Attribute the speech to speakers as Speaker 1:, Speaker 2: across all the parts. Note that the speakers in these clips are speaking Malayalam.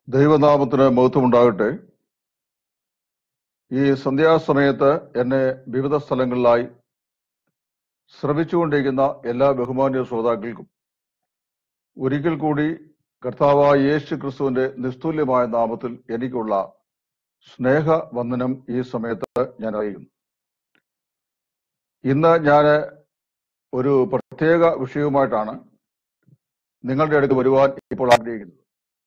Speaker 1: ദൈവനാമത്തിന് മഹത്വമുണ്ടാകട്ടെ ഈ സന്ധ്യാസമയത്ത് എന്നെ വിവിധ സ്ഥലങ്ങളിലായി ശ്രമിച്ചുകൊണ്ടിരിക്കുന്ന എല്ലാ ബഹുമാന്യ ശ്രോതാക്കൾക്കും ഒരിക്കൽ കൂടി കർത്താവായ യേശു ക്രിസ്തുവിന്റെ നിസ്തുല്യമായ നാമത്തിൽ എനിക്കുള്ള സ്നേഹ വന്ദനം ഈ സമയത്ത് ഞാൻ അറിയിക്കുന്നു ഇന്ന് ഞാൻ ഒരു പ്രത്യേക വിഷയവുമായിട്ടാണ് നിങ്ങളുടെ അടുത്ത് വരുവാൻ ഇപ്പോൾ ആഗ്രഹിക്കുന്നത്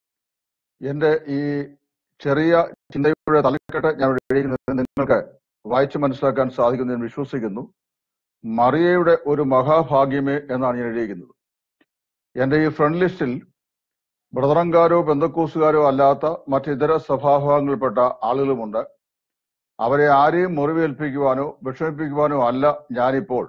Speaker 1: എന്റെ ഈ ചെറിയ ചിന്തയുടെ തലക്കെട്ട് ഞാൻ ഇവിടെ എഴുതിയിരിക്കുന്നത് നിങ്ങൾക്ക് വായിച്ച് മനസ്സിലാക്കാൻ സാധിക്കുമെന്ന് ഞാൻ വിശ്വസിക്കുന്നു മറിയയുടെ ഒരു മഹാഭാഗ്യമേ എന്നാണ് ഞാൻ എഴുതിയിരിക്കുന്നത് എന്റെ ഈ ഫ്രണ്ട് ലിസ്റ്റിൽ ബ്രദറങ്കാരോ ബന്ധക്കൂസുകാരോ അല്ലാത്ത മറ്റിതര സ്വഭാവങ്ങളിൽപ്പെട്ട ആളുകളുമുണ്ട് അവരെ ആരെയും മുറിവേൽപ്പിക്കുവാനോ വിഷമിപ്പിക്കുവാനോ അല്ല ഞാനിപ്പോൾ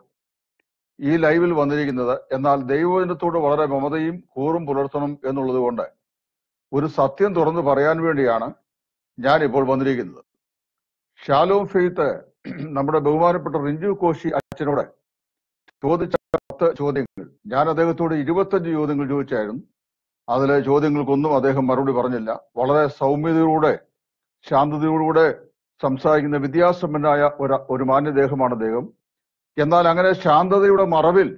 Speaker 1: ഈ ലൈവിൽ വന്നിരിക്കുന്നത് എന്നാൽ ദൈവജനത്തോട് വളരെ മമതയും കൂറും പുലർത്തണം എന്നുള്ളത് കൊണ്ട് ഒരു സത്യം തുറന്നു പറയാൻ വേണ്ടിയാണ് ഞാൻ ഇപ്പോൾ വന്നിരിക്കുന്നത് ഷാലോം ഫെയ്ത്ത് നമ്മുടെ ബഹുമാനപ്പെട്ട റിഞ്ചു കോശി അച്ഛനോട് ചോദിച്ച പത്ത് ചോദ്യങ്ങൾ ഞാൻ അദ്ദേഹത്തോട് ഇരുപത്തഞ്ച് ചോദ്യങ്ങൾ ചോദിച്ചായിരുന്നു അതിലെ ചോദ്യങ്ങൾക്കൊന്നും അദ്ദേഹം മറുപടി പറഞ്ഞില്ല വളരെ സൗമ്യതയോടെ ശാന്തതയോടുകൂടെ സംസാരിക്കുന്ന വിദ്യാസമ്പന്നനായ ഒരു ഒരു മാന്യദേഹമാണ് അദ്ദേഹം എന്നാൽ അങ്ങനെ ശാന്തതയുടെ മറവിൽ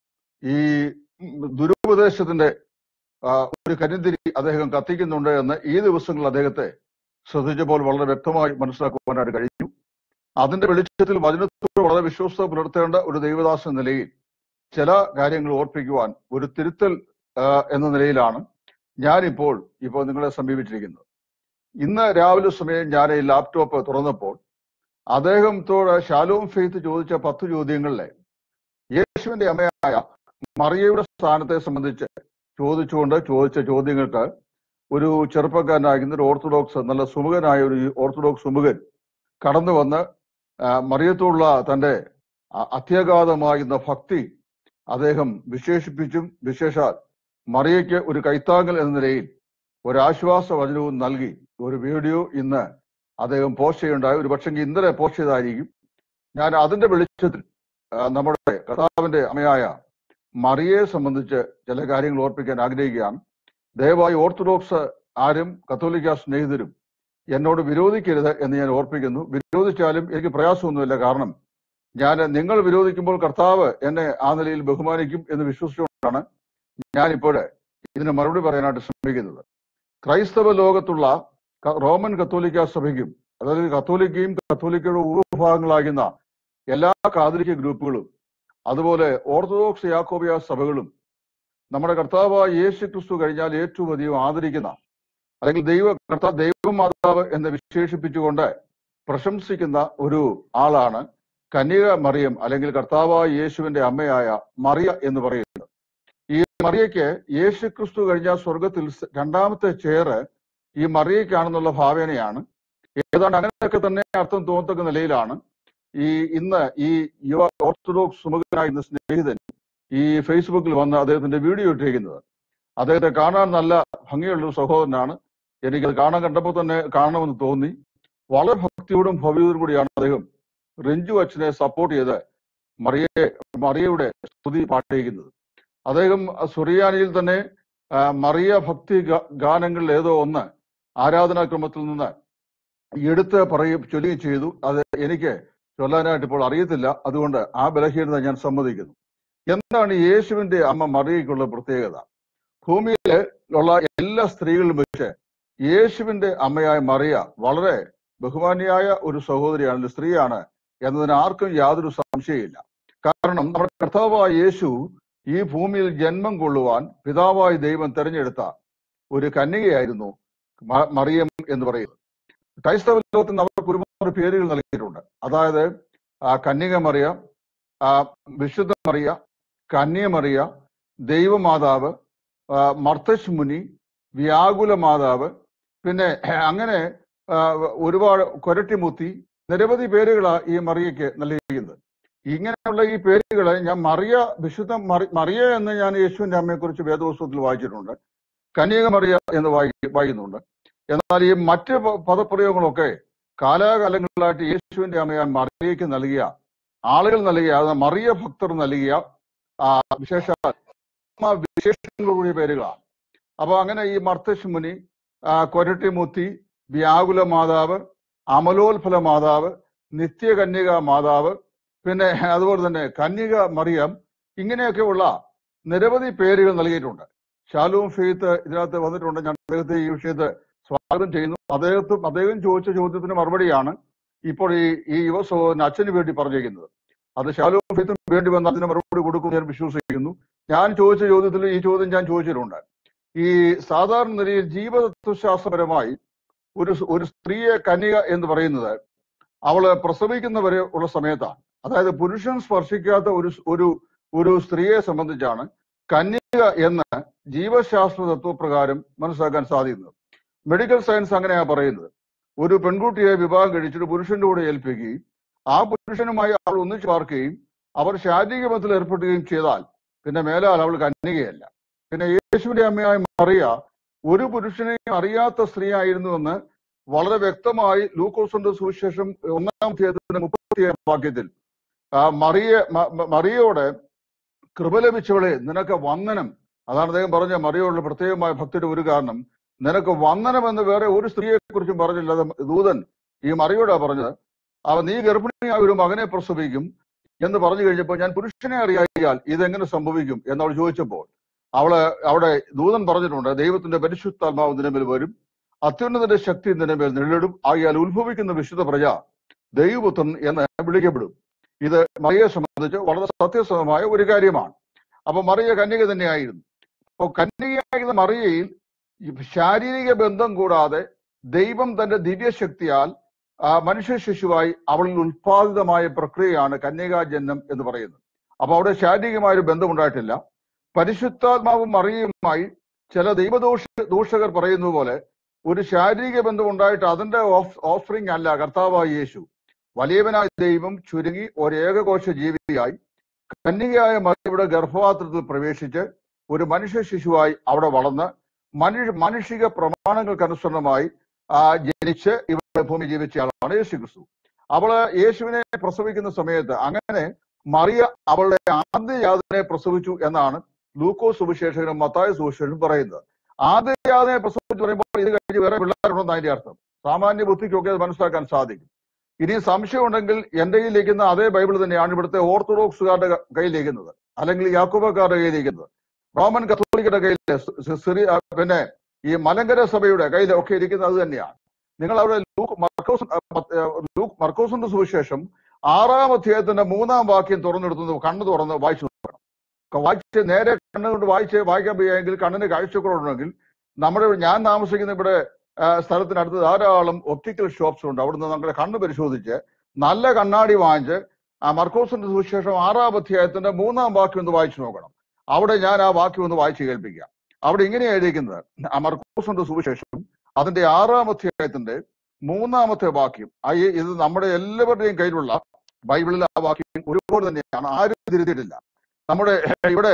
Speaker 1: ഈ ദുരുപദേശത്തിന്റെ ആ, ഒരു കരിന്തിരി അദ്ദേഹം കത്തിക്കുന്നുണ്ട് എന്ന് ഈ ദിവസങ്ങളിൽ അദ്ദേഹത്തെ ശ്രദ്ധിച്ചപ്പോൾ വളരെ വ്യക്തമായി മനസ്സിലാക്കുവാനായിട്ട് കഴിഞ്ഞു അതിന്റെ വെളിച്ചത്തിൽ വചനത്തോട് വളരെ വിശ്വസ്ത പുലർത്തേണ്ട ഒരു ദൈവദാസ എന്ന നിലയിൽ ചില കാര്യങ്ങൾ ഓർപ്പിക്കുവാൻ ഒരു തിരുത്തൽ ആ, എന്ന നിലയിലാണ് ഞാനിപ്പോൾ ഇപ്പോൾ നിങ്ങളെ സമീപിച്ചിരിക്കുന്നത് ഇന്ന് രാവിലെ സമയം ഞാൻ ഈ ലാപ്ടോപ്പ് തുറന്നപ്പോൾ അദ്ദേഹത്തോട് ഷാലോം ഫെയ്ത്ത് ചോദിച്ച പത്ത് ചോദ്യങ്ങളിലെ യേശുവിന്റെ അമ്മയായ മറിയയുടെ സ്ഥാനത്തെ സംബന്ധിച്ച് ചോദിച്ചുകൊണ്ട് ചോദിച്ച ചോദ്യങ്ങൾക്ക് ഒരു ചെറുപ്പക്കാരനായിരുന്ന ഒരു ഓർത്തഡോക്സ് നല്ല സുമുഖനായ ഒരു ഓർത്തഡോക്സ് സുമുഖൻ കടന്നു വന്ന് ആ, മറിയത്തോടുള്ള തന്റെ അ- അത്യഗാധമാകുന്ന ഭക്തി അദ്ദേഹം വിശേഷിപ്പിച്ചും വിശേഷാൽ മറിയയ്ക്ക് ഒരു കൈത്താങ്ങൽ എന്ന നിലയിൽ ഒരു ആശ്വാസ വചനവും നൽകി ഒരു വീഡിയോ ഇന്ന് അദ്ദേഹം പോസ്റ്റ് ചെയ്യുണ്ടായി ഒരു പക്ഷെങ്കിൽ ഇന്നലെ പോസ്റ്റ് ചെയ്തായിരിക്കും ഞാൻ അതിന്റെ വെളിച്ചത്തിൽ ആ, നമ്മുടെ കർത്താവിന്റെ അമ്മയായ മറിയയെ സംബന്ധിച്ച് ചില കാര്യങ്ങൾ ഓർപ്പിക്കാൻ ആഗ്രഹിക്കുകയാണ് ദയവായി ഓർത്തഡോക്സ് ആരും കത്തോലിക്ക സ്നേഹിതരും എന്നോട് വിരോധിക്കരുത് എന്ന് ഞാൻ ഓർപ്പിക്കുന്നു വിരോധിച്ചാലും എനിക്ക് പ്രയാസമൊന്നുമില്ല കാരണം ഞാൻ നിങ്ങൾ വിരോധിക്കുമ്പോൾ കർത്താവ് എന്നെ ആ നിലയിൽ ബഹുമാനിക്കും എന്ന് വിശ്വസിച്ചുകൊണ്ടാണ് ഞാനിപ്പോൾ ഇതിന് മറുപടി പറയാനായിട്ട് ശ്രമിക്കുന്നത് ക്രൈസ്തവ ലോകത്തുള്ള ക- റോമൻ കത്തോലിക്ക സഭയ്ക്കും അതായത് കത്തോലിക്കയും കത്തോലിക്കയുടെ ഉപവിഭാഗങ്ങളാകുന്ന എല്ലാ കാതലിക്ക ഗ്രൂപ്പുകളും അതുപോലെ ഓർത്തഡോക്സ് യാക്കോബിയ സഭകളും നമ്മുടെ കർത്താവായ യേശു ക്രിസ്തു കഴിഞ്ഞാൽ ഏറ്റവും അധികം ആദരിക്കുന്ന അല്ലെങ്കിൽ ദൈവ കർത്താവ് ദൈവമാതാവ് എന്ന് വിശേഷിപ്പിച്ചുകൊണ്ട് പ്രശംസിക്കുന്ന ഒരു ആളാണ് കന്യക മറിയം അല്ലെങ്കിൽ കർത്താവായ യേശുവിന്റെ അമ്മയായ മറിയ എന്ന് പറയുന്നത് ഈ മറിയയ്ക്ക് യേശു ക്രിസ്തു കഴിഞ്ഞാൽ സ്വർഗത്തിൽ സ് രണ്ടാമത്തെ ചേറ് ഈ മറിയയ്ക്കാണെന്നുള്ള ഭാവനയാണ് ഏതാണ്ട് അങ്ങനെയൊക്കെ തന്നെ അർത്ഥം തോന്നത്തക്ക നിലയിലാണ് ഈ ഇന്ന് ഈ യുവ ഓർത്തഡോക്സ് സുമുഖനായ ഇന്ന് സ്നേഹിതൻ ഈ ഫേസ്ബുക്കിൽ വന്ന് അദ്ദേഹത്തിന്റെ വീഡിയോ ഇട്ടിരിക്കുന്നത് അദ്ദേഹത്തെ കാണാൻ നല്ല ഭംഗിയുള്ള ഒരു സഹോദരനാണ് എനിക്കത് കാണാൻ കണ്ടപ്പോൾ തന്നെ കാണണമെന്ന് തോന്നി വളരെ ഭക്തിയോടും ഭവ്യതയോടും കൂടിയാണ് അദ്ദേഹം റിഞ്ചു അച്ഛനെ സപ്പോർട്ട് ചെയ്ത് മറിയെ മറിയയുടെ സ്തുതി പാടിയിരിക്കുന്നത് അദ്ദേഹം സുറിയാനിയിൽ തന്നെ ആ, മറിയ ഭക്തി ഗാ- ഗാനങ്ങളിൽ ഏതോ ഒന്ന് ആരാധനാക്രമത്തിൽ നിന്ന് എടുത്ത് പറയുകയും ചൊല്ലുകയും ചെയ്തു അത് എനിക്ക് ചൊല്ലാനായിട്ട് ഇപ്പോൾ അറിയത്തില്ല അതുകൊണ്ട് ആ ബലഹീനത ഞാൻ സമ്മതിക്കുന്നു എന്താണ് യേശുവിന്റെ അമ്മ മറിയയ്ക്കുള്ള പ്രത്യേകത ഭൂമിയിൽ ഉള്ള എല്ലാ സ്ത്രീകളിലും വെച്ച് യേശുവിന്റെ അമ്മയായ മറിയ വളരെ ബഹുമാനിയായ ഒരു സഹോദരിയാണ് ഒരു സ്ത്രീയാണ് എന്നതിന് ആർക്കും യാതൊരു സംശയമില്ല കാരണം നമ്മുടെ കർത്താവായ യേശു ഈ ഭൂമിയിൽ ജന്മം കൊള്ളുവാൻ പിതാവായ ദൈവം തെരഞ്ഞെടുത്ത ഒരു കന്യകയായിരുന്നു മ- മറിയം എന്ന് പറയുന്നത് ക്രൈസ്തവ ലോകത്തിന് അവർക്ക് ഒരുപാട് പേരുകൾ നൽകിയിട്ടുണ്ട് അതായത് ആ, കന്യക മറിയ ആ, വിശുദ്ധ മറിയ കന്യ മറിയ ദൈവമാതാവ് ആ, മർത്തശ് മുനി വ്യാകുല മാതാവ് പിന്നെ അങ്ങനെ ആ, ഒരുപാട് കൊരട്ടിമുത്തി നിരവധി പേരുകളാ ഈ മറിയയ്ക്ക് നൽകിയിരിക്കുന്നത് ഇങ്ങനെയുള്ള ഈ പേരുകളെ ഞാൻ മറിയ വിശുദ്ധ മറി- മറിയ എന്ന് ഞാൻ യേശുവിന്റെ അമ്മയെ കുറിച്ച് വേദപുസ്തകത്തിൽ വായിച്ചിട്ടുണ്ട് കന്യക മറിയ എന്ന് വായി വായിക്കുന്നുണ്ട് എന്നാൽ ഈ മറ്റ് പ- പദപ്രയോഗങ്ങളൊക്കെ കാലാകാലങ്ങളിലായിട്ട് യേശുവിന്റെ അമ്മയായ മറിയയ്ക്ക് നൽകിയ ആളുകൾ നൽകിയ അത് മറിയ ഭക്തർ നൽകിയ ആ, വിശേഷ വിശേഷങ്ങളുடைய പേരുകളാണ് അപ്പൊ അങ്ങനെ ഈ മർത്തശ് മുനി ആ, കൊരട്ടിമുത്തി വ്യാകുല മാതാവ് അമലോത്ഫല മാതാവ് നിത്യകന്യക മാതാവ് പിന്നെ അതുപോലെ തന്നെ കന്യക മറിയം ഇങ്ങനെയൊക്കെയുള്ള നിരവധി പേരുകൾ നൽകിയിട്ടുണ്ട് ഷാലൂം ഫെയ്ത്ത് ഇതിനകത്ത് വന്നിട്ടുണ്ട് ഞാൻ അദ്ദേഹത്തെ ഈ വിഷയത്തെ സ്വാഗതം ചെയ്യുന്നു അദ്ദേഹത്തും അദ്ദേഹം ചോദിച്ച ചോദ്യത്തിന് മറുപടിയാണ് ഇപ്പോൾ ഈ ഈ യുവ സഹോദരൻ അച്ഛന് വേണ്ടി പറഞ്ഞിരിക്കുന്നത് അത് ഷാലൂം ഫെയ്ത്തും വേണ്ടി വന്ന് അതിന് മറുപടി കൊടുക്കും ഞാൻ വിശ്വസിക്കുന്നു ഞാൻ ചോദിച്ച ചോദ്യത്തിൽ ഈ ചോദ്യം ഞാൻ ചോദിച്ചിട്ടുണ്ട് ഈ സാധാരണ നിലയിൽ ജീവതത്വശാസ്ത്രപരമായി ഒരു സ് ഒരു സ്ത്രീയെ കന്യക എന്ന് പറയുന്നത് അവള് പ്രസവിക്കുന്നവരെ ഉള്ള സമയത്താണ് അതായത് പുരുഷൻ സ്പർശിക്കാത്ത ഒരു സ് ഒരു ഒരു സ്ത്രീയെ സംബന്ധിച്ചാണ് കന്യക എന്ന് ജീവശാസ്ത്ര തത്വപ്രകാരം മനസ്സിലാക്കാൻ സാധിക്കുന്നത് മെഡിക്കൽ സയൻസ് അങ്ങനെയാ പറയുന്നത് ഒരു പെൺകുട്ടിയെ വിവാഹം കഴിച്ചിട്ട് പുരുഷന്റെ കൂടെ ഏൽപ്പിക്കുകയും ആ പുരുഷനുമായി അവൾ ഒന്നിച്ചു പാർക്കുകയും അവർ ശാരീരിക ബന്ധത്തിൽ ഏർപ്പെടുകയും ചെയ്താൽ പിന്നെ മേലാൽ അവൾ കന്യകയല്ല പിന്നെ യേശുവിന്റെ അമ്മയായ മറിയ ഒരു പുരുഷനെയും അറിയാത്ത സ്ത്രീ ആയിരുന്നുവെന്ന് വളരെ വ്യക്തമായി ലൂക്കോസിന്റെ സുവിശേഷം ഒന്നാം അധ്യായത്തിന്റെ മുപ്പത്തിയേഴാം വാക്യത്തിൽ ആ മറിയ മ- മ- മറിയയോട് കൃപ ലഭിച്ചവളെ നിനക്ക് വന്ദനം അതാണ് അദ്ദേഹം പറഞ്ഞ മറിയോടുള്ള പ്രത്യേകമായ ഭക്തിയുടെ ഒരു കാരണം നിനക്ക് വന്ദനം എന്ന് വേറെ ഒരു സ്ത്രീയെ കുറിച്ചും പറഞ്ഞില്ല അത് ദൂതൻ ഈ മറിയോടാ പറഞ്ഞത് അവ നീ ഗർഭിണിയായ ഒരു മകനെ പ്രസവിക്കും എന്ന് പറഞ്ഞു കഴിഞ്ഞപ്പോൾ ഞാൻ പുരുഷനെ അറിയാൽ ഇതെങ്ങനെ സംഭവിക്കും എന്ന് അവൾ ചോദിച്ചപ്പോൾ അവള് അവിടെ ദൂതൻ പറഞ്ഞിട്ടുണ്ട് ദൈവത്തിന്റെ പരിശുദ്ധാത്മാവ് നിന്റെ മേൽ വരും അത്യുന്നതിന്റെ ശക്തി നിന്റെ മേൽ നിഴലിടും ആകിയാൽ ഉത്ഭവിക്കുന്ന വിശുദ്ധ പ്രജ ദൈവപുത്രൻ എന്ന് വിളിക്കപ്പെടും ഇത് മറിയെ സംബന്ധിച്ച് വളരെ സത്യസന്ധമായ ഒരു കാര്യമാണ് അപ്പൊ മറിയ കന്യക തന്നെയായിരുന്നു അപ്പോൾ കന്യകയായിരുന്ന മറിയയിൽ ഈ ശാരീരിക ബന്ധം കൂടാതെ ദൈവം തന്റെ ദിവ്യശക്തിയാൽ ആ മനുഷ്യ ശിശുവായി അവളിൽ ഉത്പാദിതമായ പ്രക്രിയയാണ് കന്യകാജന്യം എന്ന് പറയുന്നത് അപ്പൊ അവിടെ ശാരീരികമായ ഒരു ബന്ധമുണ്ടായിട്ടില്ല പരിശുദ്ധാത്മാവും മറിയുമായി ചില ദൈവദോഷ ദൂഷകർ പറയുന്നത് പോലെ ഒരു ശാരീരിക ബന്ധം ഉണ്ടായിട്ട് അതിന്റെ ഓഫറിംഗ് അല്ല കർത്താവായ യേശു വലിയവനായ ദൈവം ചുരുങ്ങി ഒരേകകോശ ജീവിയായി കന്യകയായ മറിയുടെ ഗർഭപാത്രത്തിൽ പ്രവേശിച്ച് ഒരു മനുഷ്യ ശിശുവായി അവിടെ വളർന്ന് മനുഷ്യ മാനുഷിക പ്രമാണങ്ങൾക്കനുസരണമായി ആ ജനിച്ച് ഇവിടെ ഭൂമി ജീവിച്ചയാളാണ് യേശു ക്രിസ്തു അവള് യേശുവിനെ പ്രസവിക്കുന്ന സമയത്ത് അങ്ങനെ മറിയ അവളുടെ ആദ്യ യാതനെ പ്രസവിച്ചു എന്നാണ് ലൂക്കോസ് സുവിശേഷകനും മത്തായ സുവിശേഷനും പറയുന്നത് ആദ്യ യാതനെ പ്രസവിച്ചു പറയുമ്പോൾ ഇത് കഴിഞ്ഞ് വേറെ പിള്ളേരുണ്ടെന്ന് അതിന്റെ അർത്ഥം സാമാന്യ ബുദ്ധിക്കൊക്കെ അത് മനസ്സിലാക്കാൻ സാധിക്കും ഇനി സംശയം ഉണ്ടെങ്കിൽ എന്റെ കയ്യിലിരിക്കുന്ന അതേ ബൈബിൾ തന്നെയാണ് ഇവിടുത്തെ ഓർത്തഡോക്സുകാരുടെ ക- കയ്യിലിരിക്കുന്നത് അല്ലെങ്കിൽ യാക്കോബക്കാരുടെ കയ്യിലിരിക്കുന്നത് റോമൻ കത്തോലിക്കയുടെ കയ്യിൽ സ് സ് സിറി ആ, പിന്നെ ഈ മലങ്കര സഭയുടെ കയ്യിൽ ഒക്കെ ഇരിക്കുന്നത് അത് തന്നെയാണ് നിങ്ങൾ അവിടെ ലൂക്ക് മർക്കോസ് ആ, പത്ത്, ആ, ലൂക്ക് മർക്കോസിന്റെ സുവിശേഷം ആറാം അധ്യായത്തിന്റെ മൂന്നാം വാക്യം തുറന്നെടുത്തുന്നത് കണ്ണ് തുറന്ന് വായിച്ചു നോക്കണം ക- വായിച്ച് നേരെ കണ്ണുകൊണ്ട് വായിച്ച് വായിക്കാൻ വയ്യെങ്കിൽ കണ്ണിന് കാഴ്ചക്കുറവുണ്ടെങ്കിൽ നമ്മുടെ ഞാൻ താമസിക്കുന്ന ഇവിടെ ആ, സ്ഥലത്തിനടുത്ത് ധാരാളം ഒപ്റ്റിക്കൽ ഷോപ്സ് ഉണ്ട് അവിടുന്ന് നമ്മുടെ കണ്ണ് പരിശോധിച്ച് നല്ല കണ്ണാടി വാങ്ങിച്ച് ആ മർക്കോസിന്റെ സുവിശേഷം ആറാം അധ്യായത്തിന്റെ മൂന്നാം വാക്യം ഒന്ന് വായിച്ചു നോക്കണം അവിടെ ഞാൻ ആ വാക്യം ഒന്ന് വായിച്ച് കേൾപ്പിക്കാം അവിടെ ഇങ്ങനെ എഴുതിയിരിക്കുന്നത് ആ മർക്കോസിന്റെ സുവിശേഷം അതിന്റെ ആറാം അധ്യായത്തിന്റെ മൂന്നാമത്തെ വാക്യം ആ ഈ- ഇത് നമ്മുടെ എല്ലാവരുടെയും കയ്യിലുള്ള ബൈബിളിൽ ആ വാക്യം ഒരുപോലെ തന്നെയാണ് ആരും തിരുത്തിയിട്ടില്ല നമ്മുടെ ഇവിടെ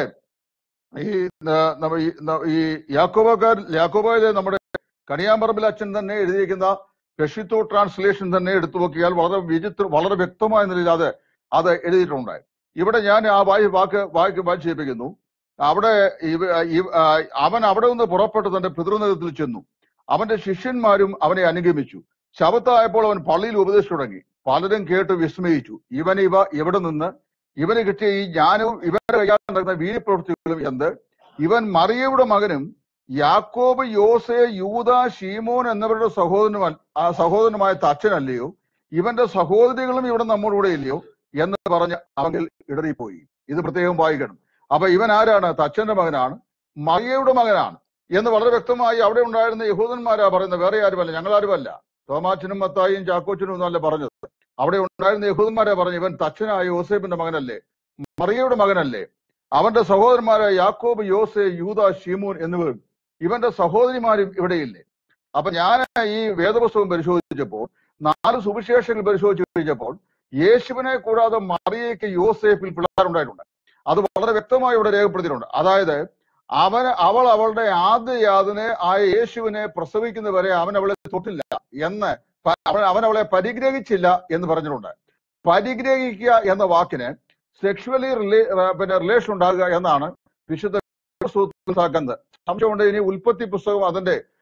Speaker 1: ഈ ആ, നമ്മ ഈ ന- ഈ യാക്കോബക്കാർ യാക്കോബയിലെ നമ്മുടെ കണിയാമ്പറമ്പിൽ അച്ഛൻ തന്നെ എഴുതിയിരിക്കുന്ന പെഷിത്തു ട്രാൻസ്ലേഷൻ തന്നെ എടുത്തു നോക്കിയാൽ വളരെ വിചിത്ര വളരെ വ്യക്തമായ നിലയിൽ അത് അത് എഴുതിയിട്ടുണ്ട് ഇവിടെ ഞാൻ ആ വായി വാക്ക് വായിക്ക് വായിച്ച് കേൾപ്പിക്കുന്നു അവിടെ ഇവ- ഇവ- ആ, അവൻ അവിടെ നിന്ന് പുറപ്പെട്ട് തന്റെ പിതൃനഗരത്തിൽ ചെന്നു അവന്റെ ശിഷ്യന്മാരും അവനെ അനുഗമിച്ചു ശബത്തായപ്പോൾ അവൻ പള്ളിയിൽ ഉപദേശിച്ചു തുടങ്ങി പലരും കേട്ട് വിസ്മയിച്ചു ഇവൻ ഇവ എവിടെ നിന്ന് ഇവന് കിട്ടിയ ഈ ജ്ഞാനവും ഇവന്റെ കൈകാൽ നടക്കുന്ന വീര്യപ്രവൃത്തികളും എന്ത് ഇവൻ മറിയയുടെ മകനും യാക്കോബ് യോസെ യൂത ഷീമോൻ എന്നിവരുടെ സഹോദരനും ആ സഹോദരനുമായ തച്ചനല്ലയോ ഇവന്റെ സഹോദരികളും ഇവിടെ നമ്മുടെ കൂടെ ഇല്ലയോ എന്ന് പറഞ്ഞ് അവങ്കിൽ ഇടറിപ്പോയി ഇത് പ്രത്യേകം വായിക്കണം അപ്പൊ ഇവൻ ആരാണ് തച്ചന്റെ മകനാണ് മറിയയുടെ മകനാണ് എന്ന് വളരെ വ്യക്തമായി അവിടെ ഉണ്ടായിരുന്ന യഹൂദന്മാരാ പറയുന്നത് വേറെ ആരുമല്ല ഞങ്ങൾ ആരുമല്ല തോമാച്ചനും മത്തായും ചാക്കോച്ചനും ഒന്നല്ല പറഞ്ഞത് അവിടെ ഉണ്ടായിരുന്ന യഹൂദന്മാരാ പറഞ്ഞു ഇവൻ തച്ചനായ യോസേഫിന്റെ മകനല്ലേ മറിയയുടെ മകനല്ലേ അവന്റെ സഹോദരന്മാരായ യാക്കോബ് യോസെ യൂത ഷീമോൻ എന്നിവരും ഇവന്റെ സഹോദരിമാരും ഇവിടെയില്ലേ അപ്പൊ ഞാൻ ഈ വേദപുസ്തകം പരിശോധിച്ചപ്പോൾ നാല് സുവിശേഷങ്ങൾ പരിശോധിച്ചു കഴിഞ്ഞപ്പോൾ യേശുവിനെ കൂടാതെ മറിയയ്ക്ക് യോസേഫിൽ പിള്ളേരുണ്ടായിട്ടുണ്ട് അത് വളരെ വ്യക്തമായി ഇവിടെ രേഖപ്പെടുത്തിയിട്ടുണ്ട് അതായത് അവൻ അവൾ അവളുടെ ആദ്യ യാതനെ ആയ യേശുവിനെ പ്രസവിക്കുന്നവരെ അവൻ അവളെ തൊട്ടില്ല എന്ന് പ- അവൻ അവൻ അവളെ പരിഗ്രഹിച്ചില്ല എന്ന് പറഞ്ഞിട്ടുണ്ട് പരിഗ്രഹിക്കുക എന്ന വാക്കിന് സെക്ഷുവലി റിലേ പിന്നെ റിലേഷൻ ഉണ്ടാകുക എന്നാണ് വിശുദ്ധ സൂത്രത്തിൽ ആക്കുന്നത് സംശയമുണ്ട് ഇനി ഉൽപ്പത്തി പുസ്തകം അതിന്റെ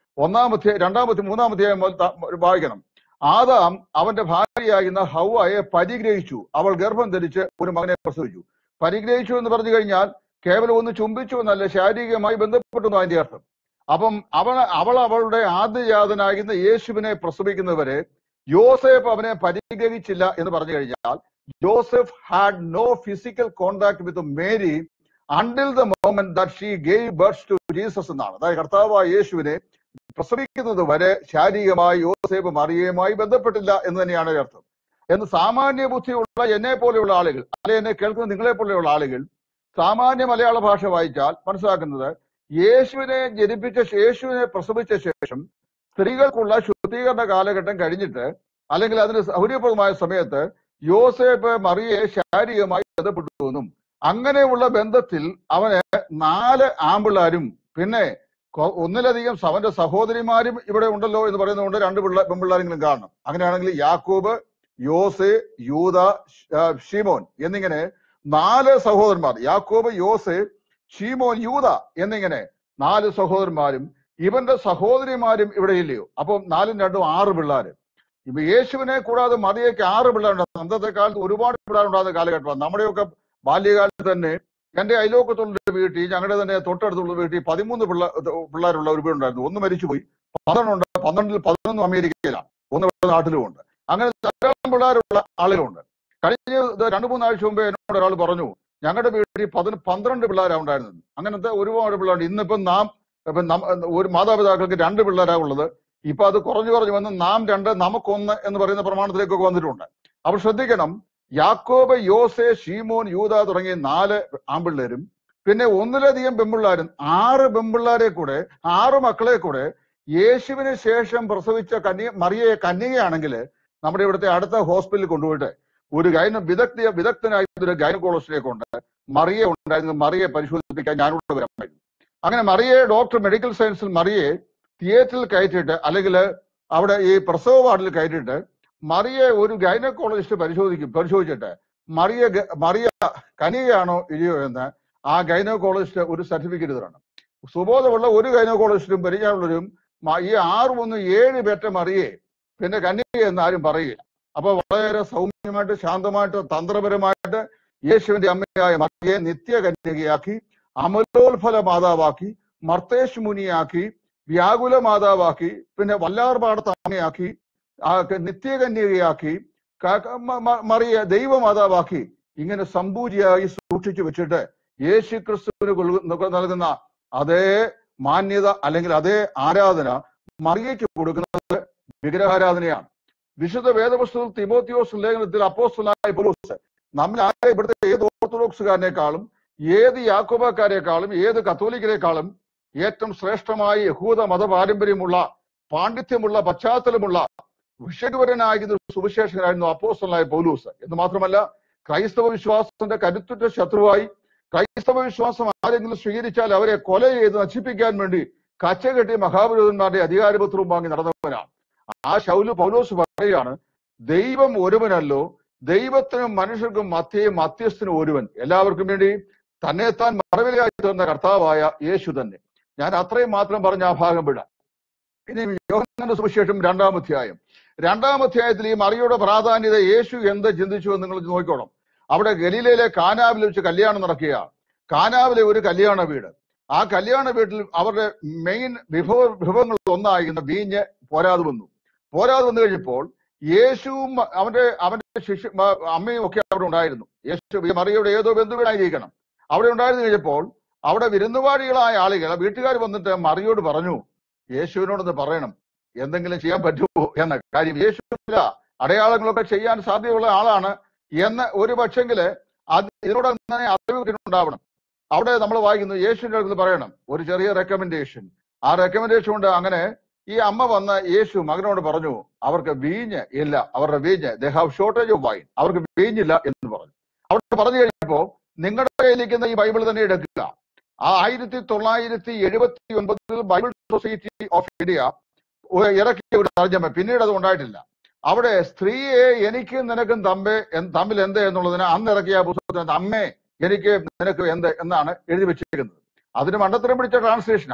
Speaker 1: ഒന്നാമത്തെ രണ്ടാമത്തെ മൂന്നാമത്തെ വായിക്കണം ആദാം അവന്റെ ഭാര്യയായിരുന്ന ഹൗവയെ പരിഗ്രഹിച്ചു അവൾ ഗർഭം ധരിച്ച് ഒരു മകനെ പ്രസവിച്ചു പരിഗ്രഹിച്ചു എന്ന് പറഞ്ഞു കഴിഞ്ഞാൽ കേവലം ഒന്ന് ചുംബിച്ചു എന്നല്ല ശാരീരികമായി ബന്ധപ്പെട്ടു എന്ന് അതിന്റെ അർത്ഥം അപ്പം അവൾ അവൾ അവളുടെ ആദ്യജാതനാകുന്ന യേശുവിനെ പ്രസവിക്കുന്നവരെ യോസേഫ് അവനെ പരിഗ്രഹിച്ചില്ല എന്ന് പറഞ്ഞു കഴിഞ്ഞാൽ Joseph had no physical contact with Mary until the moment that she gave birth to Jesus എന്നാണ് അതായത് കർത്താവായ യേശുവിനെ പ്രസവിക്കുന്നത് വരെ ശാരീരികമായി യോസേഫ് മറിയയുമായി ബന്ധപ്പെട്ടില്ല എന്ന് തന്നെയാണ് അതിന്റെ അർത്ഥം എന്ന് സാമാന്യ ബുദ്ധിയുള്ള എന്നെ പോലെയുള്ള ആളുകൾ അല്ലെ എന്നെ കേൾക്കുന്ന നിങ്ങളെ പോലെയുള്ള ആളുകൾ സാമാന്യ മലയാള ഭാഷ വായിച്ചാൽ മനസ്സിലാക്കുന്നത് യേശുവിനെ ജനിപ്പിച്ച ശേ- യേശുവിനെ പ്രസവിച്ച ശേഷം സ്ത്രീകൾക്കുള്ള ശുദ്ധീകരണ കാലഘട്ടം കഴിഞ്ഞിട്ട് അല്ലെങ്കിൽ അതിന് സൗകര്യപ്രദമായ സമയത്ത് യോസേഫ് മറിയെ ശാരീരികമായി ബന്ധപ്പെട്ടു എന്നും അങ്ങനെയുള്ള ബന്ധത്തിൽ അവന് നാല് ആമ്പിള്ളാരും പിന്നെ കൊ- ഒന്നിലധികം സ- അവന്റെ സഹോദരിമാരും ഇവിടെ ഉണ്ടല്ലോ എന്ന് പറയുന്നതുകൊണ്ട് രണ്ട് പിള്ള പെൺപിള്ളാരെങ്കിലും കാണണം അങ്ങനെയാണെങ്കിൽ യാക്കോബ് യോസെ യൂത ഷ്- ആ, ഷിമോൻ എന്നിങ്ങനെ നാല് സഹോദരന്മാർ യാക്കോബ് യോസെ ഷീമോൻ യൂത എന്നിങ്ങനെ നാല് സഹോദരന്മാരും ഇവന്റെ സഹോദരിമാരും ഇവിടെ ഇല്ലയോ അപ്പം നാലും രണ്ടും ആറ് പിള്ളേര് ഇപ്പൊ യേശുവിനെ കൂടാതെ മറിയയ്ക്ക് ആറ് പിള്ളേരുണ്ട് അന്നത്തെ കാലത്ത് ഒരുപാട് പിള്ളേരുണ്ടാകുന്ന കാലഘട്ടമാണ് നമ്മുടെയൊക്കെ ബാല്യകാലത്ത് തന്നെ എന്റെ അയലോക്കത്തുള്ള വീട്ടിൽ ഞങ്ങളുടെ തന്നെ തൊട്ടടുത്തുള്ള വീട്ടിൽ പതിമൂന്ന് പിള്ള പിള്ളേരുള്ള ഒരു വീടുണ്ടായിരുന്നു ഒന്ന് മരിച്ചുപോയി പന്ത്രണ്ടുണ്ട് പന്ത്രണ്ടിൽ പതിനൊന്നും അമേരിക്കയിലാണ് ഒന്ന് ഇവിടെ നാട്ടിലും ഉണ്ട് അങ്ങനെ ധാരാളം പിള്ളേരുള്ള ആളുകളുണ്ട് കഴിഞ്ഞ ഇത് രണ്ട് മൂന്നാഴ്ച മുമ്പേ എന്നോട് ഒരാൾ പറഞ്ഞു ഞങ്ങളുടെ വീട്ടിൽ പതിന് പന്ത്രണ്ട് പിള്ളേരാണ് ഉണ്ടായിരുന്നത് അങ്ങനത്തെ ഒരുപാട് പിള്ളേരുണ്ട് ഇന്നിപ്പം നാം ഇപ്പം നം- ഒരു മാതാപിതാക്കൾക്ക് രണ്ട് പിള്ളേരാ ഉള്ളത് ഇപ്പൊ അത് കുറഞ്ഞു കുറഞ്ഞു വന്ന് നാം രണ്ട് നമുക്കൊന്ന് എന്ന് പറയുന്ന പ്രമാണത്തിലേക്കൊക്കെ വന്നിട്ടുണ്ട് അപ്പോൾ ശ്രദ്ധിക്കണം യാക്കോബ് യോസെ ഷീമോൻ യൂത തുടങ്ങിയ നാല് ആമ്പിള്ളേരും പിന്നെ ഒന്നിലധികം പെമ്പിള്ളാരും ആറ് പെമ്പിള്ളാരെ കൂടെ ആറ് മക്കളെ കൂടെ യേശുവിന് ശേഷം പ്രസവിച്ച കന്യ മറിയയെ കന്യകയാണെങ്കിൽ നമ്മുടെ ഇവിടുത്തെ അടുത്ത ഹോസ്പിറ്റലിൽ കൊണ്ടുപോയിട്ട് ഒരു ഗൈന വിദഗ്ധ വിദഗ്ധനായ ഒരു ഗൈനക്കോളജിനെ കൊണ്ട് മറിയെ ഉണ്ടായിരുന്നു മറിയെ പരിശോധിപ്പിക്കാൻ ഞാനിവിടെ വരാമായിരുന്നു അങ്ങനെ മറിയെ ഡോക്ടർ മെഡിക്കൽ സയൻസിൽ മറിയെ തിയേറ്ററിൽ കയറ്റിയിട്ട് അല്ലെങ്കിൽ അവിടെ ഈ പ്രസവ വാർഡിൽ കയറ്റിയിട്ട് മറിയെ ഒരു ഗൈനക്കോളജിസ്റ്റ് പരിശോധിക്കും പരിശോധിച്ചിട്ട് മറിയ ഗ- മറിയ കനികയാണോ ഇല്ലയോ എന്ന് ആ ഗൈനക്കോളജിസ്റ്റ് ഒരു സർട്ടിഫിക്കറ്റ് തരണം സുബോധമുള്ള ഒരു ഗൈനക്കോളജിസ്റ്റും പരിചയമുള്ളവരും മ- ഈ ആറ് ഒന്ന് ഏഴ് പേറ്റ മറിയെ പിന്നെ കന്യക എന്ന് ആരും പറയില്ല അപ്പൊ വളരെ സൗമ്യമായിട്ട് ശാന്തമായിട്ട് തന്ത്രപരമായിട്ട് യേശുവിന്റെ അമ്മയായ മറിയെ നിത്യ കന്യകയാക്കി അമലോത്ഫല മാതാവാക്കി മർത്തേഷ് മുനിയാക്കി വ്യാകുല മാതാവാക്കി പിന്നെ വല്ലാർപാടത്ത് അമ്മയാക്കി ആ ക- നിത്യകന്യകയാക്കി ക- ക- മ- മ- മറിയ ദൈവമാതാവാക്കി ഇങ്ങനെ സമ്പൂജിയായി സൂക്ഷിച്ചു വെച്ചിട്ട് യേശു ക്രിസ്തുവിന് കൊള്ളുന്ന- നൽകുന്ന അതേ മാന്യത അല്ലെങ്കിൽ അതേ ആരാധന മറിയയ്ക്ക് കൊടുക്കുന്നത് വിഗ്രഹാരാധനയാണ് വിശുദ്ധ വേദപുസ്തകത്തിൽ തിമോത്തിയോസ് ലേഖനത്തിൽ അപ്പോസ്തലനായ പൗലോസ് നമ്മൾ ആരെ ഇവിടുത്തെ ഏത് ഓർത്തഡോക്സുകാരനേക്കാളും ഏത് യാക്കോബക്കാരേക്കാളും ഏത് കത്തോലിക്കരെക്കാളും ഏറ്റവും ശ്രേഷ്ഠമായ യഹൂദ മത പാരമ്പര്യമുള്ള പാണ്ഡിത്യമുള്ള പശ്ചാത്തലമുള്ള വിഷയപരനായിരുന്ന ഒരു സുവിശേഷകനായിരുന്നു അപ്പോസ്തലനായ പൗലൂസ് എന്ന് മാത്രമല്ല ക്രൈസ്തവ വിശ്വാസത്തിന്റെ കരുത്തുറ്റ ശത്രുവായി ക്രൈസ്തവ വിശ്വാസം ആരെങ്കിലും സ്വീകരിച്ചാൽ അവരെ കൊല ചെയ്ത് നശിപ്പിക്കാൻ വേണ്ടി കച്ചകെട്ടി മഹാപുരോധന്മാരുടെ അധികാരപത്രവും വാങ്ങി നടന്നവനാണ് ആ ശൗല് പൗലോസ് പറയുകയാണ് ദൈവം ഒരുവനല്ലോ ദൈവത്തിനും മനുഷ്യർക്കും മധ്യേ മധ്യസ്ഥനും ഒരുവൻ എല്ലാവർക്കും വേണ്ടി തന്നെത്താൻ മറവിലായി തീർന്ന കർത്താവായ യേശു തന്നെ ഞാൻ അത്രയും മാത്രം പറഞ്ഞ ആ ഭാഗം വിടാം ഇനി യോഹന്നാന്റെ സുവിശേഷം രണ്ടാം അധ്യായം രണ്ടാം അധ്യായത്തിൽ ഈ മറിയുടെ പ്രാധാന്യത യേശു എന്ത് ചിന്തിച്ചു എന്ന് നിങ്ങൾ നോക്കിക്കോണം അവിടെ ഗലീലയിലെ കാനാവിൽ വെച്ച് കല്യാണം നടക്കുക കാനാവിലെ ഒരു കല്യാണ വീട് ആ കല്യാണ വീട്ടിൽ അവരുടെ മെയിൻ വിഭവ വിഭവങ്ങളിൽ ഒന്നായിരുന്ന വീഞ്ഞ് പോരാതെ വന്നു പോരാതെ വന്നു കഴിഞ്ഞപ്പോൾ യേശുവും അവന്റെ അവന്റെ ശിഷ്യ മ- അമ്മയും ഒക്കെ അവിടെ ഉണ്ടായിരുന്നു യേശു ഈ മറിയുടെ ഏതോ ബന്ധുവിനായിരിക്കണം അവിടെ ഉണ്ടായിരുന്നു കഴിഞ്ഞപ്പോൾ അവിടെ വിരുന്നുവാഴികളായ ആളുകൾ വീട്ടുകാർ വന്നിട്ട് മറിയോട് പറഞ്ഞു യേശുവിനോടൊന്ന് പറയണം എന്തെങ്കിലും ചെയ്യാൻ പറ്റുമോ എന്ന കാര്യം യേശു ഇല്ല അടയാളങ്ങളൊക്കെ ചെയ്യാൻ സാധ്യതയുള്ള ആളാണ് എന്ന് ഒരു പക്ഷെങ്കില് അത് ഇതിനോട് തന്നെ അറിവ് ഉണ്ടാവണം അവിടെ നമ്മൾ വായിക്കുന്നു യേശുവിന്റെ അടുത്ത് പറയണം ഒരു ചെറിയ റെക്കമെൻഡേഷൻ ആ റെക്കമെൻഡേഷൻ കൊണ്ട് അങ്ങനെ ഈ അമ്മ വന്ന് യേശു മകനോട് പറഞ്ഞു അവർക്ക് വീഞ്ഞ് ഇല്ല അവരുടെ വീഞ്ഞ് they have shortage of wine അവർക്ക് വീഞ്ഞില്ല എന്ന് പറഞ്ഞു അവിടെ പറഞ്ഞു കഴിഞ്ഞപ്പോ നിങ്ങളുടെ കയ്യിലിരിക്കുന്ന ഈ ബൈബിൾ തന്നെ എടുക്കുക ആ ആയിരത്തി തൊള്ളായിരത്തി എഴുപത്തി ഒൻപതിൽ ബൈബിൾ സൊസൈറ്റി ഓഫ് ഇന്ത്യ ഒ- ഇറക്കിയ ഒരു തർജ്ജമ പിന്നീട് അത് ഉണ്ടായിട്ടില്ല അവിടെ സ്ത്രീയെ എനിക്കും നിനക്കും തമ്പെ എൻ- തമ്മിൽ എന്ത് എന്നുള്ളതിന് അന്ന് ഇറക്കിയ പുസ്തകത്തിന് അമ്മേ എനിക്ക് നിനക്ക് എന്ത് എന്നാണ് എഴുതി വെച്ചിരിക്കുന്നത് അതിന് മണ്ടത്തരം പിടിച്ച ട്രാൻസ്ലേഷനാ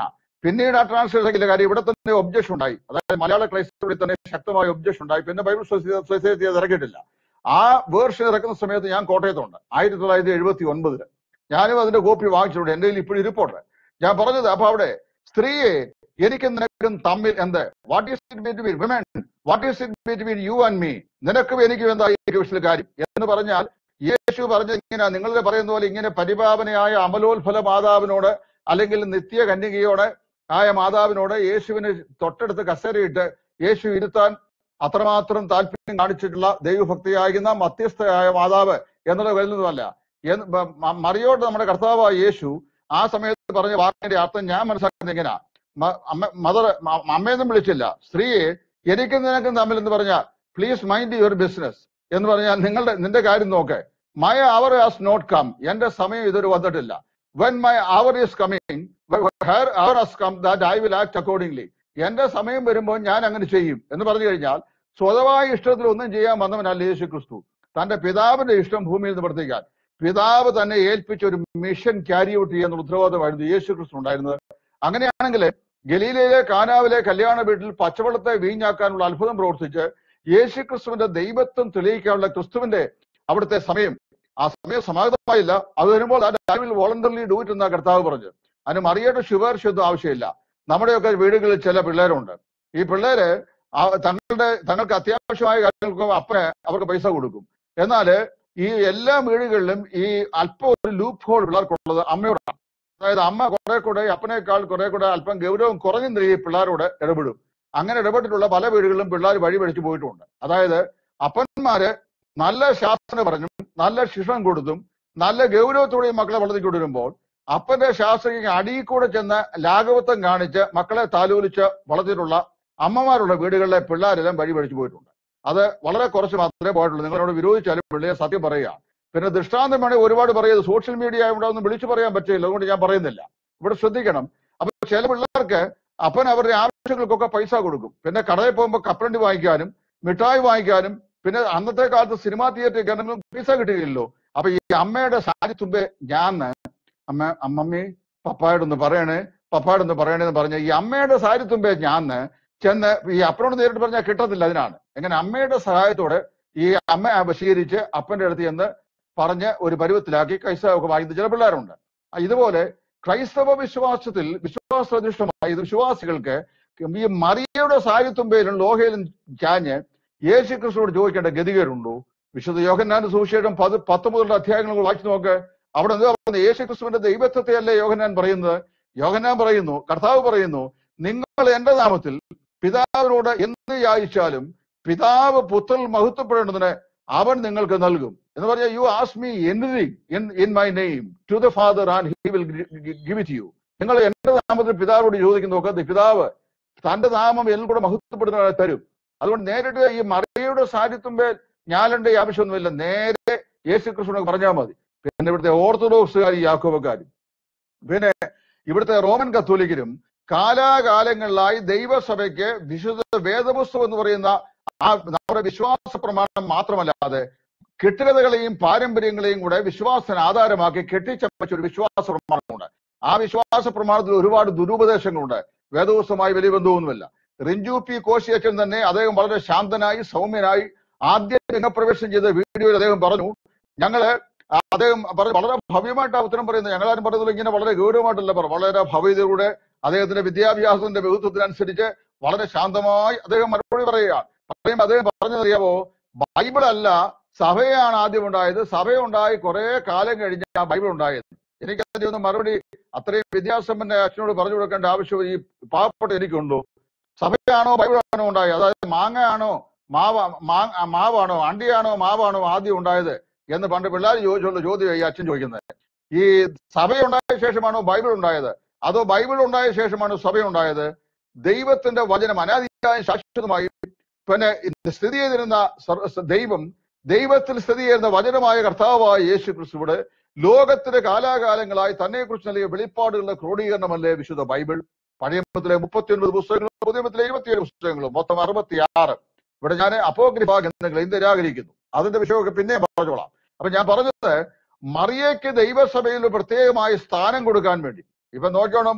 Speaker 1: പിന്നീട് ആ ട്രാൻസ്ലേഷനിലെ കാര്യം ഇവിടെ തന്നെ ഒബ്ജക്ഷൻ ഉണ്ടായി അതായത് മലയാള ക്രൈസ്തവത്തിൽ തന്നെ ശക്തമായ ഒബ്ജക്ഷൻ ഉണ്ടായി പിന്നെ ബൈബിൾ സൊസൈറ്റി അത് ഇറക്കിയിട്ടില്ല ആ വേർഷൻ ഇറക്കുന്ന സമയത്ത് ഞാൻ കോട്ടയത്തുണ്ട് ആയിരത്തി തൊള്ളായിരത്തി എഴുപത്തി ഒൻപതില് ഞാനും അതിന്റെ കോപ്പി വാങ്ങിച്ചിട്ടുണ്ട് എന്റെ കയ്യിൽ ഇപ്പോഴും ഇരിപ്പുണ്ട് ഞാൻ പറഞ്ഞത് അപ്പൊ അവിടെ സ്ത്രീയെ എനിക്കും നിനക്കും തമ്മിൽ എന്ത് what is it between women what is it between you and me നിനക്കും എനിക്കും എന്താ ഈ വിഷയത്തിൽ കാര്യം എന്ന് പറഞ്ഞാൽ യേശു പറഞ്ഞ ഇങ്ങനെ നിങ്ങളുടെ പറയുന്ന പോലെ ഇങ്ങനെ പരിപാവനയായ അമലോത്ഫല മാതാവിനോട് അല്ലെങ്കിൽ നിത്യ കന്യകയോട് ആയ മാതാവിനോട് യേശുവിന് തൊട്ടടുത്ത് കസേരയിട്ട് യേശു ഇരുത്താൻ അത്രമാത്രം താല്പര്യം കാണിച്ചിട്ടുള്ള ദൈവഭക്തിയാകുന്ന മധ്യസ്ഥയായ മാതാവ് എന്നുള്ള വരുന്നതുമല്ല എന്ന് മ- മ- മറിയോട് നമ്മുടെ കർത്താവായ യേശു ആ സമയത്ത് പറഞ്ഞ വാക്കിന്റെ അർത്ഥം ഞാൻ മനസ്സിലാക്കുന്നത് എങ്ങനെയാ മ- അമ്മ മദർ അമ്മയൊന്നും വിളിച്ചില്ല സ്ത്രീയെ എനിക്കും നിനക്കും തമ്മിൽ എന്ന് പറഞ്ഞാൽ പ്ലീസ് മൈൻഡ് യുവർ ബിസിനസ് എന്ന് പറഞ്ഞാൽ നിങ്ങളുടെ നിന്റെ കാര്യം നോക്ക് my hour has not come എന്റെ സമയം ഇതുവരെ വന്നിട്ടില്ല when my hour is coming her hour has come that I will act accordingly എന്റെ സമയം വരുമ്പോൾ ഞാൻ അങ്ങനെ ചെയ്യും എന്ന് പറഞ്ഞു കഴിഞ്ഞാൽ സ്വതമായ ഇഷ്ടത്തിൽ ഒന്നും ചെയ്യാൻ വന്നവനല്ല യേശു ക്രിസ്തു തന്റെ പിതാവിന്റെ ഇഷ്ടം ഭൂമിയിൽ നിന്ന് പ്രവർത്തിക്കാൻ പിതാവ് തന്നെ ഏൽപ്പിച്ച ഒരു മിഷൻ ക്യാരി ഔട്ട് ചെയ്യുന്ന ഉത്തരവാദിത്തമായിരുന്നു യേശു ക്രിസ്തു ഉണ്ടായിരുന്നത് അങ്ങനെയാണെങ്കിൽ ഗലീലയിലെ കാനാവിലെ കല്യാണ വീട്ടിൽ പച്ചവെള്ളത്തെ വീഞ്ഞാക്കാനുള്ള അത്ഭുതം പ്രവർത്തിച്ച് യേശു ക്രിസ്തുവിന്റെ ദൈവത്വം തെളിയിക്കാനുള്ള ക്രിസ്തുവിന്റെ അവിടുത്തെ സമയം ആ സമയം സമാഗതമായില്ല അത് വരുമ്പോൾ I will voluntarily do it എന്നാ കർത്താവ് പറഞ്ഞു അതിന് മറിയുടെ ശുപാർശയൊന്നും ആവശ്യമില്ല നമ്മുടെയൊക്കെ വീടുകളിൽ ചില പിള്ളേരുണ്ട് ഈ പിള്ളേര് ആ- തങ്ങളുടെ തങ്ങൾക്ക് അത്യാവശ്യമായ കാര്യങ്ങൾക്ക് അപ്പന് അവർക്ക് പൈസ കൊടുക്കും എന്നാല് ഈ എല്ലാ വീടുകളിലും ഈ അല്പം ഒരു ലൂപ്പ് ഹോൾ പിള്ളേർക്കുള്ളത് അമ്മയോടാണ് അതായത് അമ്മ കുറെ കൂടെ അപ്പനേക്കാൾ കുറെ കൂടെ അല്പം ഗൗരവം കുറഞ്ഞ നിലയിൽ പിള്ളേരോട് ഇടപെടും അങ്ങനെ ഇടപെട്ടിട്ടുള്ള പല വീടുകളിലും പിള്ളേർ വഴി പഠിച്ചു പോയിട്ടുണ്ട് അതായത് അപ്പന്മാര് നല്ല ശാസന പറഞ്ഞും നല്ല ശിക്ഷണം കൊടുത്തും നല്ല ഗൗരവത്തോടെയും മക്കളെ വളർത്തിക്കൊണ്ടിരുമ്പോൾ അപ്പന്റെ ശാസ്ത്രീയ അടിയിൽ കൂടെ ചെന്ന് ലാഘവത്വം കാണിച്ച് മക്കളെ താലോലിച്ച് വളർത്തിയിട്ടുള്ള അമ്മമാരുള്ള വീടുകളിലെ പിള്ളേരെല്ലാം വഴി പഠിച്ചു പോയിട്ടുണ്ട് അത് വളരെ കുറച്ച് മാത്രമേ പോയിട്ടുള്ളൂ നിങ്ങളോട് വിരോധിച്ചാലും പിള്ളേരെ സത്യം പറയുക പിന്നെ ദൃഷ്ടാന്തം വേണേൽ ഒരുപാട് പറയുന്നത് സോഷ്യൽ മീഡിയ ഇവിടെ ഒന്നും വിളിച്ചു പറയാൻ പറ്റില്ല അതുകൊണ്ട് ഞാൻ പറയുന്നില്ല ഇവിടെ ശ്രദ്ധിക്കണം അപ്പൊ ചില പിള്ളേർക്ക് അപ്പൻ അവരുടെ ആവശ്യങ്ങൾക്കൊക്കെ പൈസ കൊടുക്കും പിന്നെ കടയിൽ പോകുമ്പോൾ കപ്പലണ്ടി വാങ്ങിക്കാനും മിഠായി വാങ്ങിക്കാനും പിന്നെ അന്നത്തെ കാലത്ത് സിനിമാ തിയേറ്ററിൽ കയറണമെങ്കിലും പൈസ കിട്ടുകയില്ലല്ലോ അപ്പൊ ഈ അമ്മയുടെ സാരി തുമ്പെ ഞാൻ അമ്മ അമ്മമ്മി പപ്പായോടൊന്ന് പറയണേ പപ്പായോടൊന്ന് പറയണേ എന്ന് പറഞ്ഞ ഈ അമ്മയുടെ സാരി തുമ്പെ ഞാൻ ചെന്ന് ഈ അപ്പനോട് നേരിട്ട് പറഞ്ഞാൽ കിട്ടത്തില്ല അതിനാണ് എങ്ങനെ അമ്മയുടെ സഹായത്തോടെ ഈ അമ്മ വശീകരിച്ച് അപ്പന്റെ അടുത്ത് ചെന്ന് പറഞ്ഞ് ഒരു പരുവത്തിലാക്കി പൈസ ഒക്കെ വാങ്ങിക്കുന്ന ചില പിള്ളേരുണ്ട് ആ, ഇതുപോലെ ക്രൈസ്തവ വിശ്വാസത്തിൽ വിശ്വാസനിഷ്ഠമായ ഇത് വിശ്വാസികൾക്ക് ഈ മറിയയുടെ സാരിത്തുമ്പയിലും ലോഹയിലും ചാഞ്ഞ് യേശു ക്രിസ്തുവോട് ചോദിക്കേണ്ട ഗതികേടുണ്ടോ വിശുദ്ധ യോഹന്നാന്റെ സുവിശേഷം പത് പത്ത് മുതലുള്ള അധ്യായങ്ങൾ വായിച്ചു നോക്ക് അവിടെ എന്താ പറയുന്നത് യേശു ക്രിസ്തുവിന്റെ ദൈവത്വത്തെ അല്ലേ യോഹന്നാൻ പറയുന്നത് യോഹന്നാൻ പറയുന്നു കർത്താവ് പറയുന്നു നിങ്ങൾ എന്റെ നാമത്തിൽ പിതാവിനോട് എന്ത് യാചിച്ചാലും പിതാവ് പുത്രൻ മഹത്വപ്പെടേണ്ടതിന് അവൻ നിങ്ങൾക്ക് നൽകും എന്ന് പറഞ്ഞാൽ you as me anything in in my name to the father and he will give it you നിങ്ങൾ എന്റെ നാമത്തിൽ പിതാവിനോട് ചോദിക്കുന്ന നോക്കുക പിതാവ് തന്റെ നാമം എല്ലാം കൂടെ മഹത്വപ്പെടുന്ന തരും അതുകൊണ്ട് നേരിട്ട് ഈ മറിയയുടെ സാന്നിധ്യമ്പേൽ ഞാനുണ്ട് ഈ ആവശ്യമൊന്നുമില്ല നേരെ യേശു കൃഷ്ണനോട് പറഞ്ഞാൽ മതി പിന്നെ ഇവിടുത്തെ ഓർത്തഡോക്സുകാരും യാക്കോബക്കാരും പിന്നെ ഇവിടുത്തെ റോമൻ കത്തോലിക്കരും കാലാകാലങ്ങളിലായി ദൈവസഭയ്ക്ക് വിശുദ്ധ വേദപുസ്തകം എന്ന് പറയുന്ന ആ നമ്മുടെ വിശ്വാസ പ്രമാണം മാത്രമല്ലാതെ കെട്ടുകഥകളെയും പാരമ്പര്യങ്ങളെയും കൂടെ വിശ്വാസത്തിന് ആധാരമാക്കി കെട്ടിച്ചമച്ച ഒരു വിശ്വാസ പ്രമാണമുണ്ട് ആ വിശ്വാസ പ്രമാണത്തിൽ ഒരുപാട് ദുരുപദേശങ്ങളുണ്ട് വേദപുസ്തകമായി വലിയ ബന്ധമൊന്നുമില്ല റിഞ്ചു പി കോശിയച്ചൻ തന്നെ അദ്ദേഹം വളരെ ശാന്തനായി സൗമ്യനായി ആദ്യ രംഗപ്രവേശനം ചെയ്ത വീഡിയോയിൽ അദ്ദേഹം പറഞ്ഞു ഞങ്ങള് ആ അദ്ദേഹം പറഞ്ഞു വളരെ ഭവ്യമായിട്ട് ആ ഉത്തരം പറയുന്നത് ഞങ്ങളാരും പറയുന്നത് ഇങ്ങനെ വളരെ ഗൗരവമായിട്ടല്ല പറഞ്ഞു വളരെ ഭവ്യതയുടെ അദ്ദേഹത്തിന്റെ വിദ്യാഭ്യാസത്തിന്റെ ബഹുത്വത്തിനനുസരിച്ച് വളരെ ശാന്തമായി അദ്ദേഹം മറുപടി പറയുകയാണ് പറയുമ്പോൾ അദ്ദേഹം പറഞ്ഞതറിയാമോ ബൈബിൾ അല്ല സഭയാണ് ആദ്യം ഉണ്ടായത് സഭയുണ്ടായി കുറെ കാലം കഴിഞ്ഞ് ആ ബൈബിൾ ഉണ്ടായത് എനിക്ക് അതിന്റെ ഒന്നും മറുപടി അത്രയും വിദ്യാസമ്പന്ന അച്ഛനോട് പറഞ്ഞു കൊടുക്കേണ്ട ആവശ്യം ഈ പാവപ്പെട്ട എനിക്കുണ്ടോ സഭയാണോ ബൈബിളാണോ ഉണ്ടായത് അതായത് മാങ്ങ ആണോ മാവ മാ- മാവാണോ അണ്ടിയാണോ മാവാണോ ആദ്യം ഉണ്ടായത് എന്ന് പണ്ട് പിള്ളേർ ചോദിച്ചുള്ള ചോദ്യം ഈ അച്ഛൻ ചോദിക്കുന്നത് ഈ സഭയുണ്ടായ ശേഷമാണോ ബൈബിൾ ഉണ്ടായത് അതോ ബൈബിൾ ഉണ്ടായ ശേഷമാണോ സഭ ഉണ്ടായത് ദൈവത്തിന്റെ വചനം അനാദിയായും ശാശ്വതമായും പിന്നെ ഇത് സ്ഥിതി ചെയ്തിരുന്ന സർവ- സ- ദൈവം ദൈവത്തിൽ സ്ഥിതി ചെയ്യുന്ന വചനമായ കർത്താവായ യേശു ക്രിസ്തുവിടെ ലോകത്തിന്റെ കാലാകാലങ്ങളായി തന്നെ കുറിച്ച് നൽകിയ വെളിപ്പാടുകളുടെ ക്രോഡീകരണമല്ലേ വിശുദ്ധ ബൈബിൾ പഴയമത്തിലെ മുപ്പത്തിയൊൻപത് പുസ്തകങ്ങളും പുതിയമത്തിലെ ഇരുപത്തിയേഴ് പുസ്തകങ്ങളും മൊത്തം അറുപത്തിയാറ് ഇവിടെ ഞാൻ അപ്പോഗ്രിഫ ഗ്രന്ഥങ്ങൾ ഇന്ന് നിരാകരിക്കുന്നു അതിന്റെ വിഷയമൊക്കെ പിന്നെ പറഞ്ഞോളാം അപ്പൊ ഞാൻ പറഞ്ഞത് മറിയയ്ക്ക് ദൈവസഭയിൽ ഒരു പ്രത്യേകമായ സ്ഥാനം കൊടുക്കാൻ വേണ്ടി ഇപ്പൊ നോക്കണം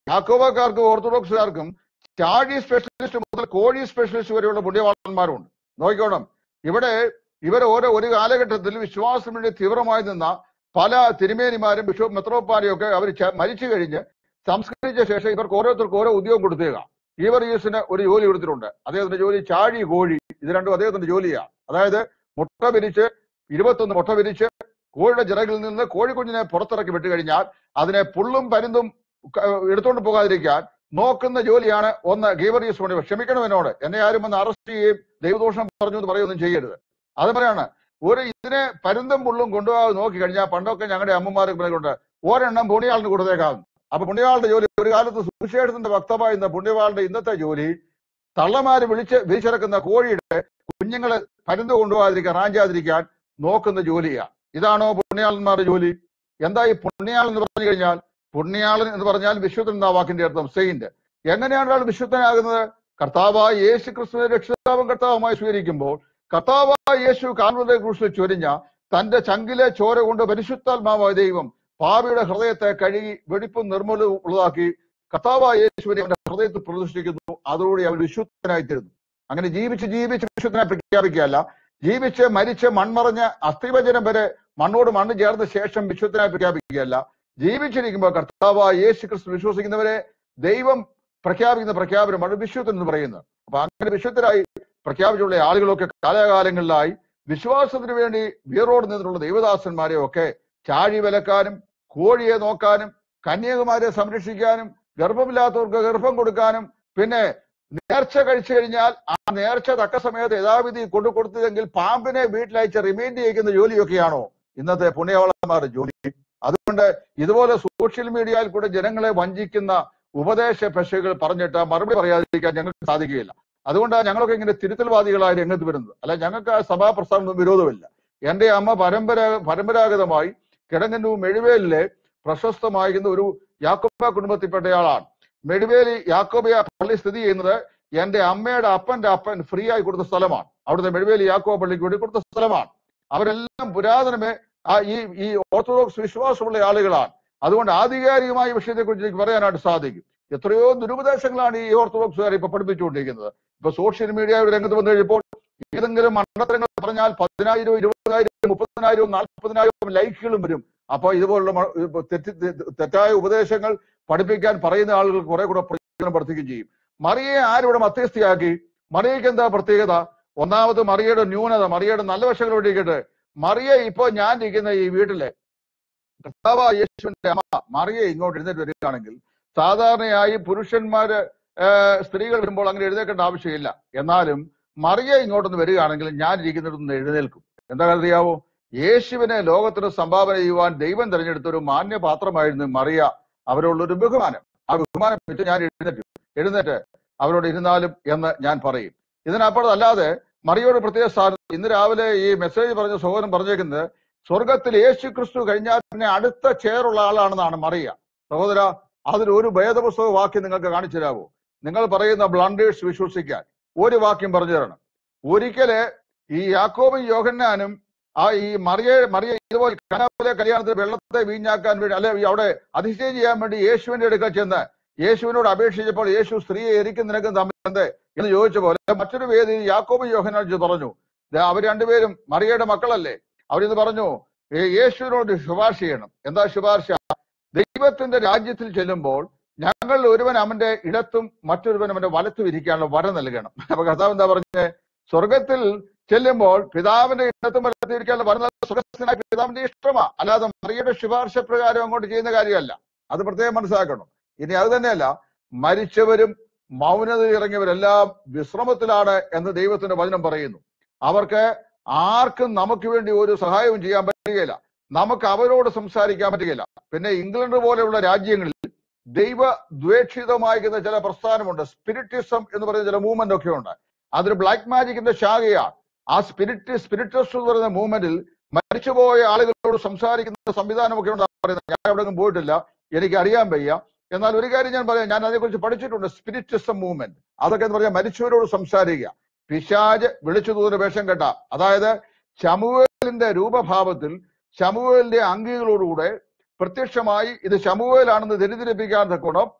Speaker 1: യാക്കോബക്കാർക്കും ഓർത്തഡോക്സുകാർക്കും ചാഴി സ്പെഷ്യലിസ്റ്റ് മുതൽ കോഴി സ്പെഷ്യലിസ്റ്റ് വരെയുള്ള പുണ്യവാളന്മാരുണ്ട് നോക്കിക്കോണം ഇവിടെ ഇവർ ഓരോ ഒരു കാലഘട്ടത്തിൽ വിശ്വാസം വേണ്ടി തീവ്രമായി നിന്ന പല തിരുമേനിമാരും ബിഷപ്പ് മെത്രോപ്പാരെയും ഒക്കെ അവർ മരിച്ചു കഴിഞ്ഞ് സംസ്കരിച്ച ശേഷം ഇവർക്ക് ഓരോരുത്തർക്ക് ഓരോ ഉദ്യോഗം കൊടുത്തേക ഈവർ യൂസിന് ഒരു ജോലി കൊടുത്തിട്ടുണ്ട് അദ്ദേഹത്തിന്റെ ജോലി ചാഴി കോഴി ഇത് രണ്ടും അദ്ദേഹത്തിന്റെ ജോലിയാണ് അതായത് മുട്ട വിരിച്ച് ഇരുപത്തൊന്ന് മുട്ട വിരിച്ച് കോഴിയുടെ ചിറകിൽ നിന്ന് കോഴിക്കുഞ്ഞിനെ പുറത്തിറക്കി വിട്ടു കഴിഞ്ഞാൽ അതിനെ പുള്ളും പരുന്തും ക- എടുത്തുകൊണ്ട് പോകാതിരിക്കാൻ നോക്കുന്ന ജോലിയാണ് ഒന്ന് ഗീവറിയസ് പണി ക്ഷമിക്കണം എന്നോട് എന്നെ ആരും വന്ന് അറസ്റ്റ് ചെയ്യുകയും ദൈവദോഷം പറഞ്ഞു എന്ന് പറയുകയൊന്നും ചെയ്യരുത് അത് പറയാണ് ഒരു ഇതിനെ പരുന്തും പുള്ളും കൊണ്ടുപോകാതെ നോക്കി കഴിഞ്ഞാൽ പണ്ടൊക്കെ ഞങ്ങളുടെ അമ്മമാർക്ക് പറഞ്ഞിട്ടുണ്ട് ഒരെണ്ണം പുണ്യാളിന് കൊടുത്തേക്കാം അപ്പൊ പുണ്യവാളുടെ ജോലി ഒരു കാലത്ത് സുവിശേഷത്തിന്റെ വക്തമായിരുന്ന പുണ്യവാളുടെ ഇന്നത്തെ ജോലി തള്ളമാര് വിളിച്ച് വിരിച്ചിറക്കുന്ന കോഴിയുടെ കുഞ്ഞുങ്ങളെ പരുന്ത് കൊണ്ടുപോകാതിരിക്കാൻ റാഞ്ചാതിരിക്കാൻ നോക്കുന്ന ജോലിയാണ് ഇതാണോ പുണ്യാളന്മാരുടെ ജോലി എന്താ ഈ പുണ്യാളൻ എന്ന് പറഞ്ഞു കഴിഞ്ഞാൽ പുണ്യാളൻ എന്ന് പറഞ്ഞാൽ വിശുദ്ധൻ എന്ന വാക്കിന്റെ അർത്ഥം സെയിന്റ് എങ്ങനെയാണ് ഒരാൾ വിശുദ്ധനാകുന്നത് കർത്താവായ യേശു ക്രിസ്തുവിനെ രക്ഷിതാവും കർത്താവുമായി സ്വീകരിക്കുമ്പോൾ കർത്താവായ യേശു കാൽവരുടെ ക്രൂശിൽ ചൊരിഞ്ഞ തന്റെ ചങ്കിലെ ചോര കൊണ്ട് പരിശുദ്ധാത്മാവായ ദൈവം പാപിയുടെ ഹൃദയത്തെ കഴുകി വെടിപ്പും നിർമ്മലവും ഉള്ളതാക്കി കർത്താവായ യേശുവിനെ അവന്റെ ഹൃദയത്തിൽ പ്രതിഷ്ഠിക്കുന്നു അതോടെ അവൻ വിശുദ്ധനായി തീരുന്നു അങ്ങനെ ജീവിച്ച് ജീവിച്ച് വിശുദ്ധനായി പ്രഖ്യാപിക്കുകയല്ല ജീവിച്ച് മരിച്ച് മൺമറഞ്ഞ് അസ്ഥിവചനം വരെ മണ്ണോട് മണ്ണ് ചേർന്ന ശേഷം വിശുദ്ധനായി പ്രഖ്യാപിക്കുകയല്ല ജീവിച്ചിരിക്കുമ്പോൾ കർത്താവായ യേശു ക്രിസ്തു വിശ്വസിക്കുന്നവരെ ദൈവം പ്രഖ്യാപിക്കുന്ന പ്രഖ്യാപനമാണ് വിശുദ്ധൻ എന്ന് പറയുന്നത് അപ്പൊ അങ്ങനെ വിശുദ്ധരായി പ്രഖ്യാപിച്ചുള്ള ആളുകളൊക്കെ കാലാകാലങ്ങളിലായി വിശ്വാസത്തിന് വേണ്ടി വീറോട് നിന്നിട്ടുള്ള ദൈവദാസന്മാരെ ഒക്കെ ചാഴി വിലക്കാനും കോഴിയെ നോക്കാനും കന്യാകുമാരെ സംരക്ഷിക്കാനും ഗർഭമില്ലാത്തവർക്ക് ഗർഭം കൊടുക്കാനും പിന്നെ നേർച്ച കഴിച്ചു കഴിഞ്ഞാൽ ആ നേർച്ച തക്ക സമയത്ത് യഥാവിധി കൊണ്ടു കൊടുത്തതെങ്കിൽ പാമ്പിനെ വീട്ടിലയച്ച് റിമൈൻഡ് ചെയ്യിക്കുന്ന ജോലിയൊക്കെയാണോ ഇന്നത്തെ പുണ്യവളന്മാരുടെ ജോലി അതുകൊണ്ട് ഇതുപോലെ സോഷ്യൽ മീഡിയയിൽ കൂടെ ജനങ്ങളെ വഞ്ചിക്കുന്ന ഉപദേശ പെശകൾ പറഞ്ഞിട്ട് മറുപടി പറയാതിരിക്കാൻ ഞങ്ങൾക്ക് സാധിക്കുകയില്ല അതുകൊണ്ടാണ് ഞങ്ങളൊക്കെ ഇങ്ങനെ തിരുത്തൽവാദികളായി രംഗത്ത് വരുന്നത് അല്ല ഞങ്ങൾക്ക് ആ സഭാ പ്രസ്ഥാനം വിരോധമില്ല എന്റെ അമ്മ പരമ്പര പരമ്പരാഗതമായി കിടങ്ങന്നൂർ മെഴുവേലിലെ പ്രശസ്തമായിരുന്ന ഒരു യാക്കോബ കുടുംബത്തിൽപ്പെട്ടയാളാണ് മെഴുവേലി യാക്കോബിയ പള്ളി സ്ഥിതി ചെയ്യുന്നത് എന്റെ അമ്മയുടെ അപ്പന്റെ അപ്പൻ ഫ്രീ ആയി കൊടുത്ത സ്ഥലമാണ് അവിടുത്തെ മെഴുവേലി യാക്കോബ പള്ളിക്ക് വേണ്ടി കൊടുത്ത സ്ഥലമാണ് അവരെല്ലാം പുരാതനമേ ആ ഈ ഈ ഓർത്തഡോക്സ് വിശ്വാസമുള്ള ആളുകളാണ് അതുകൊണ്ട് ആധികാരികമായ വിഷയത്തെക്കുറിച്ച് എനിക്ക് പറയാനായിട്ട് സാധിക്കും എത്രയോ ദുരുപദേശങ്ങളാണ് ഈ ഓർത്തഡോക്സുകാർ ഇപ്പൊ പഠിപ്പിച്ചുകൊണ്ടിരിക്കുന്നത് ഇപ്പൊ സോഷ്യൽ മീഡിയ രംഗത്ത് വന്നു കഴിഞ്ഞപ്പോൾ ഏതെങ്കിലും മണ്ഡലങ്ങൾ പറഞ്ഞാൽ പതിനായിരവും ഇരുപതിനായിരവും മുപ്പതിനായിരവും നാൽപ്പതിനായിരവും ലൈക്കുകളും വരും അപ്പൊ ഇതുപോലുള്ള മ- ഇപ്പൊ തെറ്റി- തെ- തെറ്റായ ഉപദേശങ്ങൾ പഠിപ്പിക്കാൻ പറയുന്ന ആളുകൾ കുറെ കൂടെ പ്രയോജനപ്പെടുത്തുകയും ചെയ്യും മറിയെ ആരിവിടെ മധ്യസ്ഥയാക്കി മറിയയ്ക്ക് എന്താ പ്രത്യേകത ഒന്നാമത് മറിയയുടെ ന്യൂനത മറിയയുടെ നല്ല വശങ്ങൾ ഇരിക്കട്ടെ മറിയ ഇപ്പൊ ഞാൻ ഇരിക്കുന്ന ഈ വീട്ടിലെ കർത്താവ് യേശുവിന്റെ അമ്മ മറിയ ഇങ്ങോട്ട് എഴുന്നേറ്റ് വരികയാണെങ്കിൽ സാധാരണയായി പുരുഷന്മാര് ആ, സ്ത്രീകൾ വരുമ്പോൾ അങ്ങനെ എഴുന്നേൽക്കേണ്ട ആവശ്യമില്ല എന്നാലും മറിയ ഇങ്ങോട്ടൊന്ന് വരികയാണെങ്കിൽ ഞാൻ ഇരിക്കുന്നിടത്തുനിന്ന് എഴുന്നേൽക്കും എന്താ അറിയാവോ യേശുവിനെ ലോകത്തിന് സംഭാവന ചെയ്യുവാൻ ദൈവം തിരഞ്ഞെടുത്ത ഒരു മാന്യപാത്രമായിരുന്നു മറിയ അവരോടുള്ള ഒരു ബഹുമാനം ആ ബഹുമാനം വെച്ച് ഞാൻ എഴുന്നേറ്റു എഴുന്നേറ്റ് അവരോട് ഇരുന്നാലും എന്ന് ഞാൻ പറയും ഇതിനപ്പുറം അല്ലാതെ മറിയോട് പ്രത്യേക സ്ഥാനം ഇന്ന് രാവിലെ ഈ മെസ്സേജ് പറഞ്ഞ സഹോദരൻ പറഞ്ഞേക്കുന്നത് സ്വർഗത്തിൽ യേശു ക്രിസ്തു കഴിഞ്ഞാൽ പിന്നെ അടുത്ത ചേറുള്ള ആളാണെന്നാണ് മറിയ സഹോദര അതിൽ ഒരു വേദപുസ്തക വാക്യം നിങ്ങൾക്ക് കാണിച്ചു തരാമോ നിങ്ങൾ പറയുന്ന ബ്ലണ്ടേഴ്സ് വിശ്വസിക്കാൻ ഒരു വാക്യം പറഞ്ഞു തരണം ഒരിക്കല് ഈ യാക്കോബും യോഹന്നാനും ആ ഈ മറിയ മറിയ ഇതുപോലെ കനാപ്പിലെ കല്യാണത്തിന് വെള്ളത്തെ വീഞ്ഞാക്കാൻ വേണ്ടി അല്ലെ ഈ അവിടെ അതിശയം ചെയ്യാൻ വേണ്ടി യേശുവിന്റെ അടുക്കൽ ചെന്ന് യേശുവിനോട് അപേക്ഷിച്ചപ്പോൾ യേശു സ്ത്രീയെ എരിക്കും നിനക്കും തമ്മിൽ എന്ത് എന്ന് ചോദിച്ച പോലെ മറ്റൊരു വേദി യാക്കോബും യോഹന്നാൻ പറഞ്ഞു ദേ അവർ രണ്ടുപേരും മറിയയുടെ മക്കളല്ലേ അവരിത് പറഞ്ഞു "ഏ, യേശുവിനോട് ശുപാർശ ചെയ്യണം എന്താ ശുപാർശ ദൈവത്തിന്റെ രാജ്യത്തിൽ ചെല്ലുമ്പോൾ ഞങ്ങൾ ഒരുവൻ അവന്റെ ഇടത്തും മറ്റൊരുവൻ അവന്റെ വലത്തും ഇരിക്കാനുള്ള വരം നൽകണം അപ്പൊ കർത്താവ് എന്താ പറഞ്ഞത് സ്വർഗത്തിൽ ചെല്ലുമ്പോൾ പിതാവിന്റെ ഇടത്തും വലത്തും ഇരിക്കാനുള്ള വരം നൽകുന്നത് സ്വർഗസ്ഥനായ പിതാവിന്റെ ഇഷ്ടമാ അല്ലാതെ മറിയുടെ ശുപാർശ പ്രകാരം അങ്ങോട്ട് ചെയ്യുന്ന കാര്യമല്ല അത് പ്രത്യേകം മനസ്സിലാക്കണം ഇനി അത് തന്നെയല്ല മരിച്ചവരും മൗനതയിൽ ഇറങ്ങിയവരെല്ലാം വിശ്രമത്തിലാണ് എന്ന് ദൈവത്തിന്റെ വചനം പറയുന്നു അവർക്ക് ആർക്കും നമുക്ക് വേണ്ടി ഒരു സഹായവും ചെയ്യാൻ പറ്റുകയില്ല നമുക്ക് അവരോട് സംസാരിക്കാൻ പറ്റുകയില്ല പിന്നെ ഇംഗ്ലണ്ട് പോലെയുള്ള രാജ്യങ്ങളിൽ ദൈവ ദ്വേഷിതമായിരിക്കുന്ന ചില പ്രസ്ഥാനമുണ്ട് സ്പിരിറ്റിസം എന്ന് പറയുന്ന ചില മൂവ്മെന്റ് ഒക്കെ ഉണ്ട് അതൊരു ബ്ലാക്ക് മാജിക്കിന്റെ ശാഖയാണ് ആ സ്പിരിറ്റ് സ്പിരിറ്റസ് എന്ന് പറയുന്ന മൂവ്മെന്റിൽ മരിച്ചുപോയ ആളുകളോട് സംസാരിക്കുന്ന സംവിധാനമൊക്കെ ഉണ്ട് പറയുന്നത് ഞാൻ എവിടെയും പോയിട്ടില്ല എനിക്ക് അറിയാൻ വയ്യ എന്നാൽ ഒരു കാര്യം ഞാൻ പറയാം ഞാൻ അതിനെക്കുറിച്ച് പഠിച്ചിട്ടുണ്ട് സ്പിരിറ്റിസം മൂവ്മെന്റ് അതൊക്കെ എന്ന് പറഞ്ഞാൽ മരിച്ചവരോട് സംസാരിക്കുക പിശാജ് വിളിച്ചു തൂന്ന വേഷം കെട്ട അതായത് ശമുവേലിന്റെ രൂപഭാവത്തിൽ ശമുവേലിന്റെ അങ്കികളോടുകൂടെ പ്രത്യക്ഷമായി ഇത് ശമുവേലാണെന്ന് തെറ്റിദ്ധരിപ്പിക്കാൻ തക്കോണം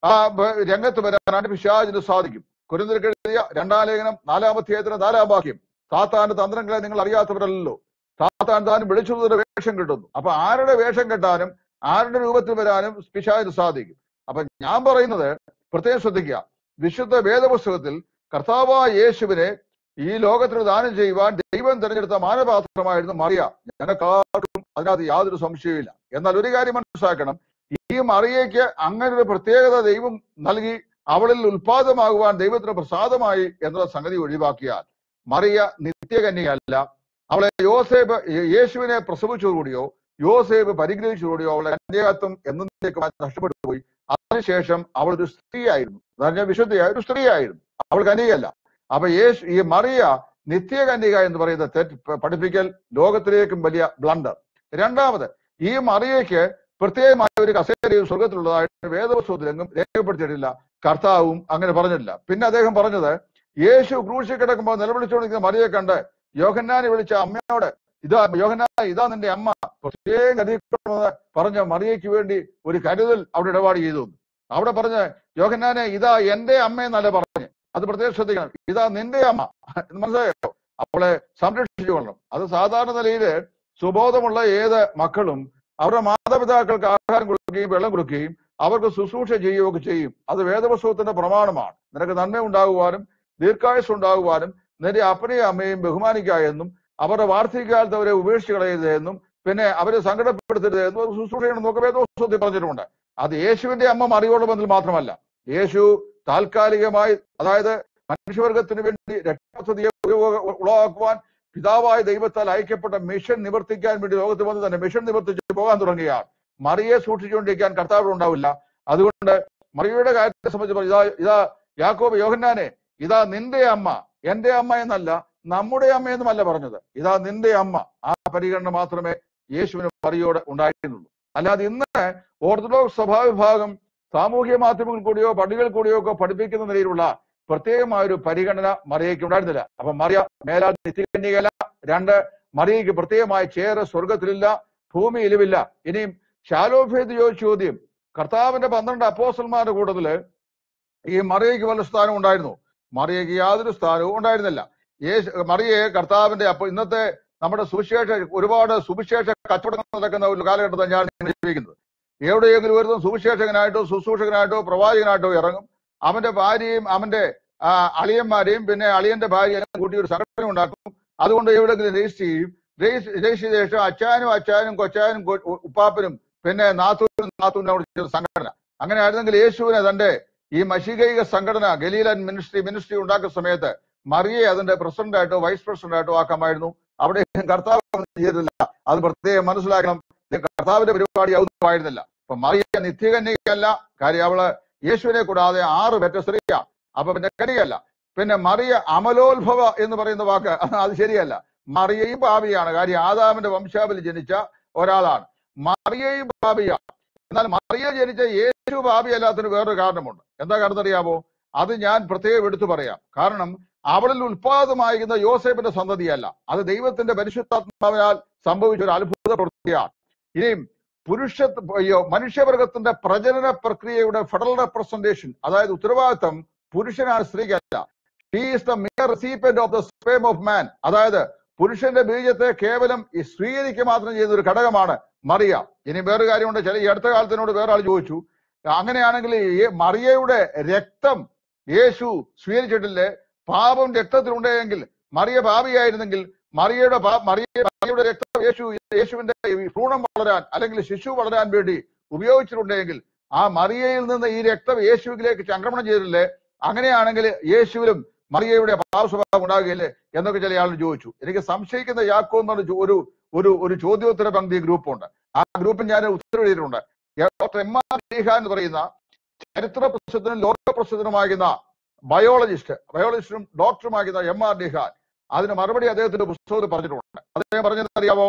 Speaker 1: ആ ബ- രംഗത്ത് വരാനായിട്ട് പിശാചിന് സാധിക്കും കുരുന്നിற்கு എഴുതിയ രണ്ടാം ലേഖനം നാലാമധ്യായത്തിന് നാലാം വാക്യം സാത്താന്റെ തന്ത്രങ്ങളെ നിങ്ങൾ അറിയാത്തവരല്ലോ സാത്താൻ താൻ വിളിച്ചതിന്റെ വേഷം കിട്ടുന്നു അപ്പൊ ആരുടെ വേഷം കെട്ടാനും ആരുടെ രൂപത്തിൽ വരാനും പിശാചിന് സാധിക്കും അപ്പൊ ഞാൻ പറയുന്നത് പ്രത്യേകം ശ്രദ്ധിക്കുക വിശുദ്ധ വേദപുസ്തകത്തിൽ കർത്താവായ യേശുവിനെ ഈ ലോകത്തിന് ദാനം ചെയ്യുവാൻ ദൈവം തിരഞ്ഞെടുത്ത മാനപാത്രമായിരുന്നു മറിയ ഞങ്ങൾക്കാർക്കും അതിനകത്ത് യാതൊരു സംശയവുമില്ല എന്നാൽ ഒരു കാര്യം മനസ്സിലാക്കണം ഈ മറിയയ്ക്ക് അങ്ങനെ ഒരു പ്രത്യേകത ദൈവം നൽകി അവളിൽ ഉൽപാദമാകുവാൻ ദൈവത്തിന് പ്രസാദമായി എന്നുള്ള സംഗതി ഒഴിവാക്കിയാൽ മറിയ നിത്യകന്യകയല്ല അവളെ യോസേബ് യേശുവിനെ പ്രസവിച്ചതോടുകൂടിയോ യോസേബ് പരിഗ്രഹിച്ചതോടുകൂടിയോ അവളെ കന്യാത്വം എന്നേക്കുമായി നഷ്ടപ്പെട്ടു പോയി അതിനുശേഷം അവൾ ഒരു സ്ത്രീയായിരുന്നു എന്ന് വിശുദ്ധിയായ ഒരു സ്ത്രീയായിരുന്നു അവൾ കന്യകയല്ല അപ്പൊ യേശു ഈ മറിയ നിത്യകന്യക എന്ന് പറയുന്ന തെറ്റ് പ- പഠിപ്പിക്കൽ ലോകത്തിലേക്കും വലിയ ബ്ലണ്ടർ രണ്ടാമത് ഈ മറിയയ്ക്ക് പ്രത്യേകമായ ഒരു കസേരയും സ്വർഗത്തിലുള്ളതായിട്ട് വേദപുസ്തകത്തിലെങ്ങും രേഖപ്പെടുത്തിയിട്ടില്ല കർത്താവും അങ്ങനെ പറഞ്ഞിട്ടില്ല പിന്നെ അദ്ദേഹം പറഞ്ഞത് യേശു ക്രൂശിൽ കിടക്കുമ്പോൾ നിലവിളിച്ചുകൊണ്ടിരിക്കുന്ന മറിയെ കണ്ട് യോഹന്നാനെ വിളിച്ച അമ്മയോട് ഇതാ യോഹന്നാ ഇതാ നിന്റെ അമ്മ പ്രത്യേകം കരുതിക്കണമെന്ന് പറഞ്ഞ മറിയയ്ക്ക് വേണ്ടി ഒരു കരുതൽ അവിടെ ഇടപാട് ചെയ്തു അവിടെ പറഞ്ഞ യോഹന്നാനെ ഇതാ എന്റെ അമ്മ എന്നല്ല പറഞ്ഞു അത് പ്രത്യേകം ശ്രദ്ധിക്കണം ഇതാ നിന്റെ അമ്മ എന്ന് മനസ്സിലായോ അവളെ സംരക്ഷിച്ചു കൊള്ളണം അത് സാധാരണ നിലയില് സുബോധമുള്ള ഏത് മക്കളും അവരുടെ മാതാപിതാക്കൾക്ക് ആഹാരം കൊടുക്കുകയും വെള്ളം കൊടുക്കുകയും അവർക്ക് ശുശ്രൂഷ ചെയ്യുകയൊക്കെ ചെയ്യും അത് വേദപുസ്തകത്തിന്റെ പ്രമാണമാണ് നിനക്ക് നന്മ ഉണ്ടാകുവാനും ദീർഘായുസ് ഉണ്ടാകുവാനും നിന്റെ അപ്പനെയും അമ്മയും ബഹുമാനിക്കുക എന്നും അവരുടെ വാർദ്ധക്യകാലത്ത് അവരെ ഉപേക്ഷിച്ച് കളയരുത് എന്നും പിന്നെ അവരെ സങ്കടപ്പെടുത്തരുത് എന്നും ഒരു ശുശ്രൂഷ ചെയ്യണമെന്നൊക്കെ വേദപുസ്തകത്തിൽ പറഞ്ഞിട്ടുണ്ട് അത് യേശുവിന്റെ അമ്മ മറിയോട് ബന്ധത്തിൽ മാത്രമല്ല യേശു താൽക്കാലികമായി അതായത് മനുഷ്യവർഗത്തിന് വേണ്ടി രക്ഷാപദ്ധതിയെ ഉപയോഗ- ഉളവാക്കുവാൻ പിതാവായ ദൈവത്താൽ അയക്കപ്പെട്ട മിഷൻ നിവർത്തിക്കാൻ വേണ്ടി ലോകത്ത് വന്ന് തന്നെ മിഷൻ നിവർത്തിച്ച് പോകാൻ തുടങ്ങിയാണ് മറിയെ സൂക്ഷിച്ചുകൊണ്ടിരിക്കാൻ കർത്താവ് ഉണ്ടാവില്ല അതുകൊണ്ട് മറിയയുടെ കാര്യത്തെ സംബന്ധിച്ച് പറ- ഇതാ ഇതാ യാക്കോബ് യോഹന്നാനെ ഇതാ നിന്റെ അമ്മ എന്റെ അമ്മ എന്നല്ല നമ്മുടെ അമ്മ എന്നുമല്ല പറഞ്ഞത് ഇതാ നിന്റെ അമ്മ ആ പരിഗണന മാത്രമേ യേശുവിന് മറിയോട് ഉണ്ടായിരുന്നുള്ളൂ അല്ലാതെ ഇന്ന് ഓർത്തഡോക്സ് സഭാവിഭാഗം സാമൂഹ്യ മാധ്യമങ്ങളിൽ കൂടിയോ പള്ളികളിൽ കൂടിയോ ഒക്കെ പഠിപ്പിക്കുന്ന നിലയിലുള്ള പ്രത്യേകമായ ഒരു പരിഗണന മറിയയ്ക്ക് ഉണ്ടായിരുന്നില്ല അപ്പൊ മറിയ മേലാൽ നിത്യകന്യകയല്ല രണ്ട് മറിയയ്ക്ക് പ്രത്യേകമായ ചേറ് സ്വർഗത്തിലില്ല ഭൂമിയിലുമില്ല ഇനിയും ശാലോഫേത് ചോദിച്ച ചോദ്യം കർത്താവിന്റെ പന്ത്രണ്ട് അപ്പോസന്മാരുടെ കൂട്ടത്തില് ഈ മറിയയ്ക്ക് വല്ല സ്ഥാനം ഉണ്ടായിരുന്നു മറിയയ്ക്ക് യാതൊരു സ്ഥാനവും ഉണ്ടായിരുന്നില്ല യേശു മറിയയെ കർത്താവിന്റെ അപ്പൊ ഇന്നത്തെ നമ്മുടെ സുവിശേഷ ഒരുപാട് സുവിശേഷ കച്ചവടങ്ങൾ നടക്കുന്ന ഒരു കാലഘട്ടത്തിൽ ഞാൻ ഇങ്ങനെ ജീവിക്കുന്നത് എവിടെയെങ്കിലും ഒരുത്തൻ സുവിശേഷകനായിട്ടോ ശുശ്രൂഷകനായിട്ടോ പ്രവാചകനായിട്ടോ ഇറങ്ങും അവന്റെ ഭാര്യയും അവന്റെ ആ, അളിയന്മാരെയും പിന്നെ അളിയന്റെ ഭാര്യയും കൂട്ടി ഒരു സംഘടന ഉണ്ടാക്കും അതുകൊണ്ട് എവിടെയെങ്കിലും രജിസ്റ്റർ ചെയ്യും രജിസ്റ്റർ രജിസ്റ്റർ ചെയ്ത ശേഷം അച്ചാനും അച്ചാനും കൊച്ചാനും കൊ- ഉ- ഉപ്പാപ്പനും പിന്നെ നാത്തൂനും നാത്തൂനും അവിടെ ചേർന്ന സംഘടന അങ്ങനെ ആയിരുന്നെങ്കിൽ യേശുവിനെ തന്റെ ഈ മഷികൈക സംഘടന ഗലീലൻ മിനിസ്ട്രി മിനിസ്ട്രി ഉണ്ടാക്കുന്ന സമയത്ത് മറിയെ അതിന്റെ പ്രസിഡന്റ് ആയിട്ടോ വൈസ് പ്രസിഡന്റ് ആയിട്ടോ ആക്കാമായിരുന്നു അവിടെ കർത്താവ് ഒന്നും ചെയ്തിട്ടില്ല അത് പ്രത്യേകം മനസ്സിലാക്കണം ഇത് കർത്താവിന്റെ പരിപാടി ഔദ്യമായിരുന്നില്ല അപ്പൊ മറിയ നിത്യകന്യകയല്ല കാര്യം അവള് യേശുവിനെ കൂടാതെ ആറ് പെറ്റ സ്ത്രീയാ അപ്പൊ പിന്നെ കനിയല്ല പിന്നെ മറിയ അമലോത്ഭവ എന്ന് പറയുന്ന വാക്ക് അത് ശരിയല്ല മറിയയും പാപിയാണ് കാര്യം ആദാമിന്റെ വംശാവലി ജനിച്ച ഒരാളാണ് മറിയയും പാപിയാണ് എന്നാൽ മറിയ ജനിച്ച യേശു പാപിയല്ലാത്തതിന് വേറൊരു കാരണമുണ്ട് എന്താ കാരണം അറിയാമോ അത് ഞാൻ പ്രത്യേകം എടുത്തു പറയാം കാരണം അവളിൽ ഉൽപാദമായിരുന്ന യോസേഫിന്റെ സന്തതിയല്ല അത് ദൈവത്തിന്റെ പരിശുദ്ധാത്മാവിനാൽ സംഭവിച്ച ഒരു അത്ഭുത പ്രവൃത്തിയാണ് ഇനിയും പുരുഷ അയ്യോ, മനുഷ്യവർഗത്തിന്റെ പ്രജനന പ്രക്രിയയുടെ ഫെഡറൽ റെപ്രസെന്റേഷൻ അതായത് ഉത്തരവാദിത്തം പുരുഷനാണ് സ്ത്രീക്കല്ല she is the mere recipient of the sperm of man അതായത് പുരുഷന്റെ ബീജത്തെ കേവലം ഈ സ്ത്രീക്ക് മാത്രം ചെയ്യുന്ന ഒരു ഘടകമാണ് മറിയ ഇനി വേറൊരു കാര്യമുണ്ട് ചില ഈ അടുത്ത കാലത്തിനോട് വേറെ ആൾ ചോദിച്ചു അങ്ങനെയാണെങ്കിൽ ഈ മറിയയുടെ രക്തം യേശു സ്വീകരിച്ചിട്ടില്ലേ പാപം രക്തത്തിലുണ്ടെങ്കിൽ മറിയ പാപിയായിരുന്നെങ്കിൽ മറിയയുടെ പാ- മറിയ മറിയയുടെ രക്തം യേശു യേശുവിന്റെ ഈ ഭ്രൂണം വളരാൻ അല്ലെങ്കിൽ ശിശു വളരാൻ വേണ്ടി ഉപയോഗിച്ചിട്ടുണ്ടെങ്കിൽ ആ മറിയയിൽ നിന്ന് ഈ രക്തം യേശുവിലേക്ക് ചംക്രമണം ചെയ്തിട്ടില്ലേ അങ്ങനെയാണെങ്കിൽ യേശുവിലും മറിയയുടെ പാപസ്വഭാവം ഉണ്ടാകുകയില്ലേ എന്നൊക്കെ ചില ആളുകൾ ചോദിച്ചു എനിക്ക് സംശയിക്കുന്ന യാക്കോ എന്നൊരു ചോ- ഒരു ഒരു ഒരു ചോദ്യോത്തര പങ്ക്തി ഗ്രൂപ്പുണ്ട് ആ ഗ്രൂപ്പിൽ ഞാൻ ഉത്തരവെഴുതിയിട്ടുണ്ട് ഡോക്ടർ എം ആർ ലീഹ എന്ന് പറയുന്ന ചരിത്ര പ്രസിദ്ധനും ലോക പ്രസിദ്ധനുമാകുന്ന ബയോളജിസ്റ്റ് ബയോളജിസ്റ്റും ഡോക്ടറുമാകുന്ന എം ആർ ഡിഹാൻ അതിന് മറുപടി അദ്ദേഹത്തിന്റെ പുസ്തകത്തിൽ പറഞ്ഞിട്ടുണ്ട് അദ്ദേഹം പറഞ്ഞത് അറിയാമോ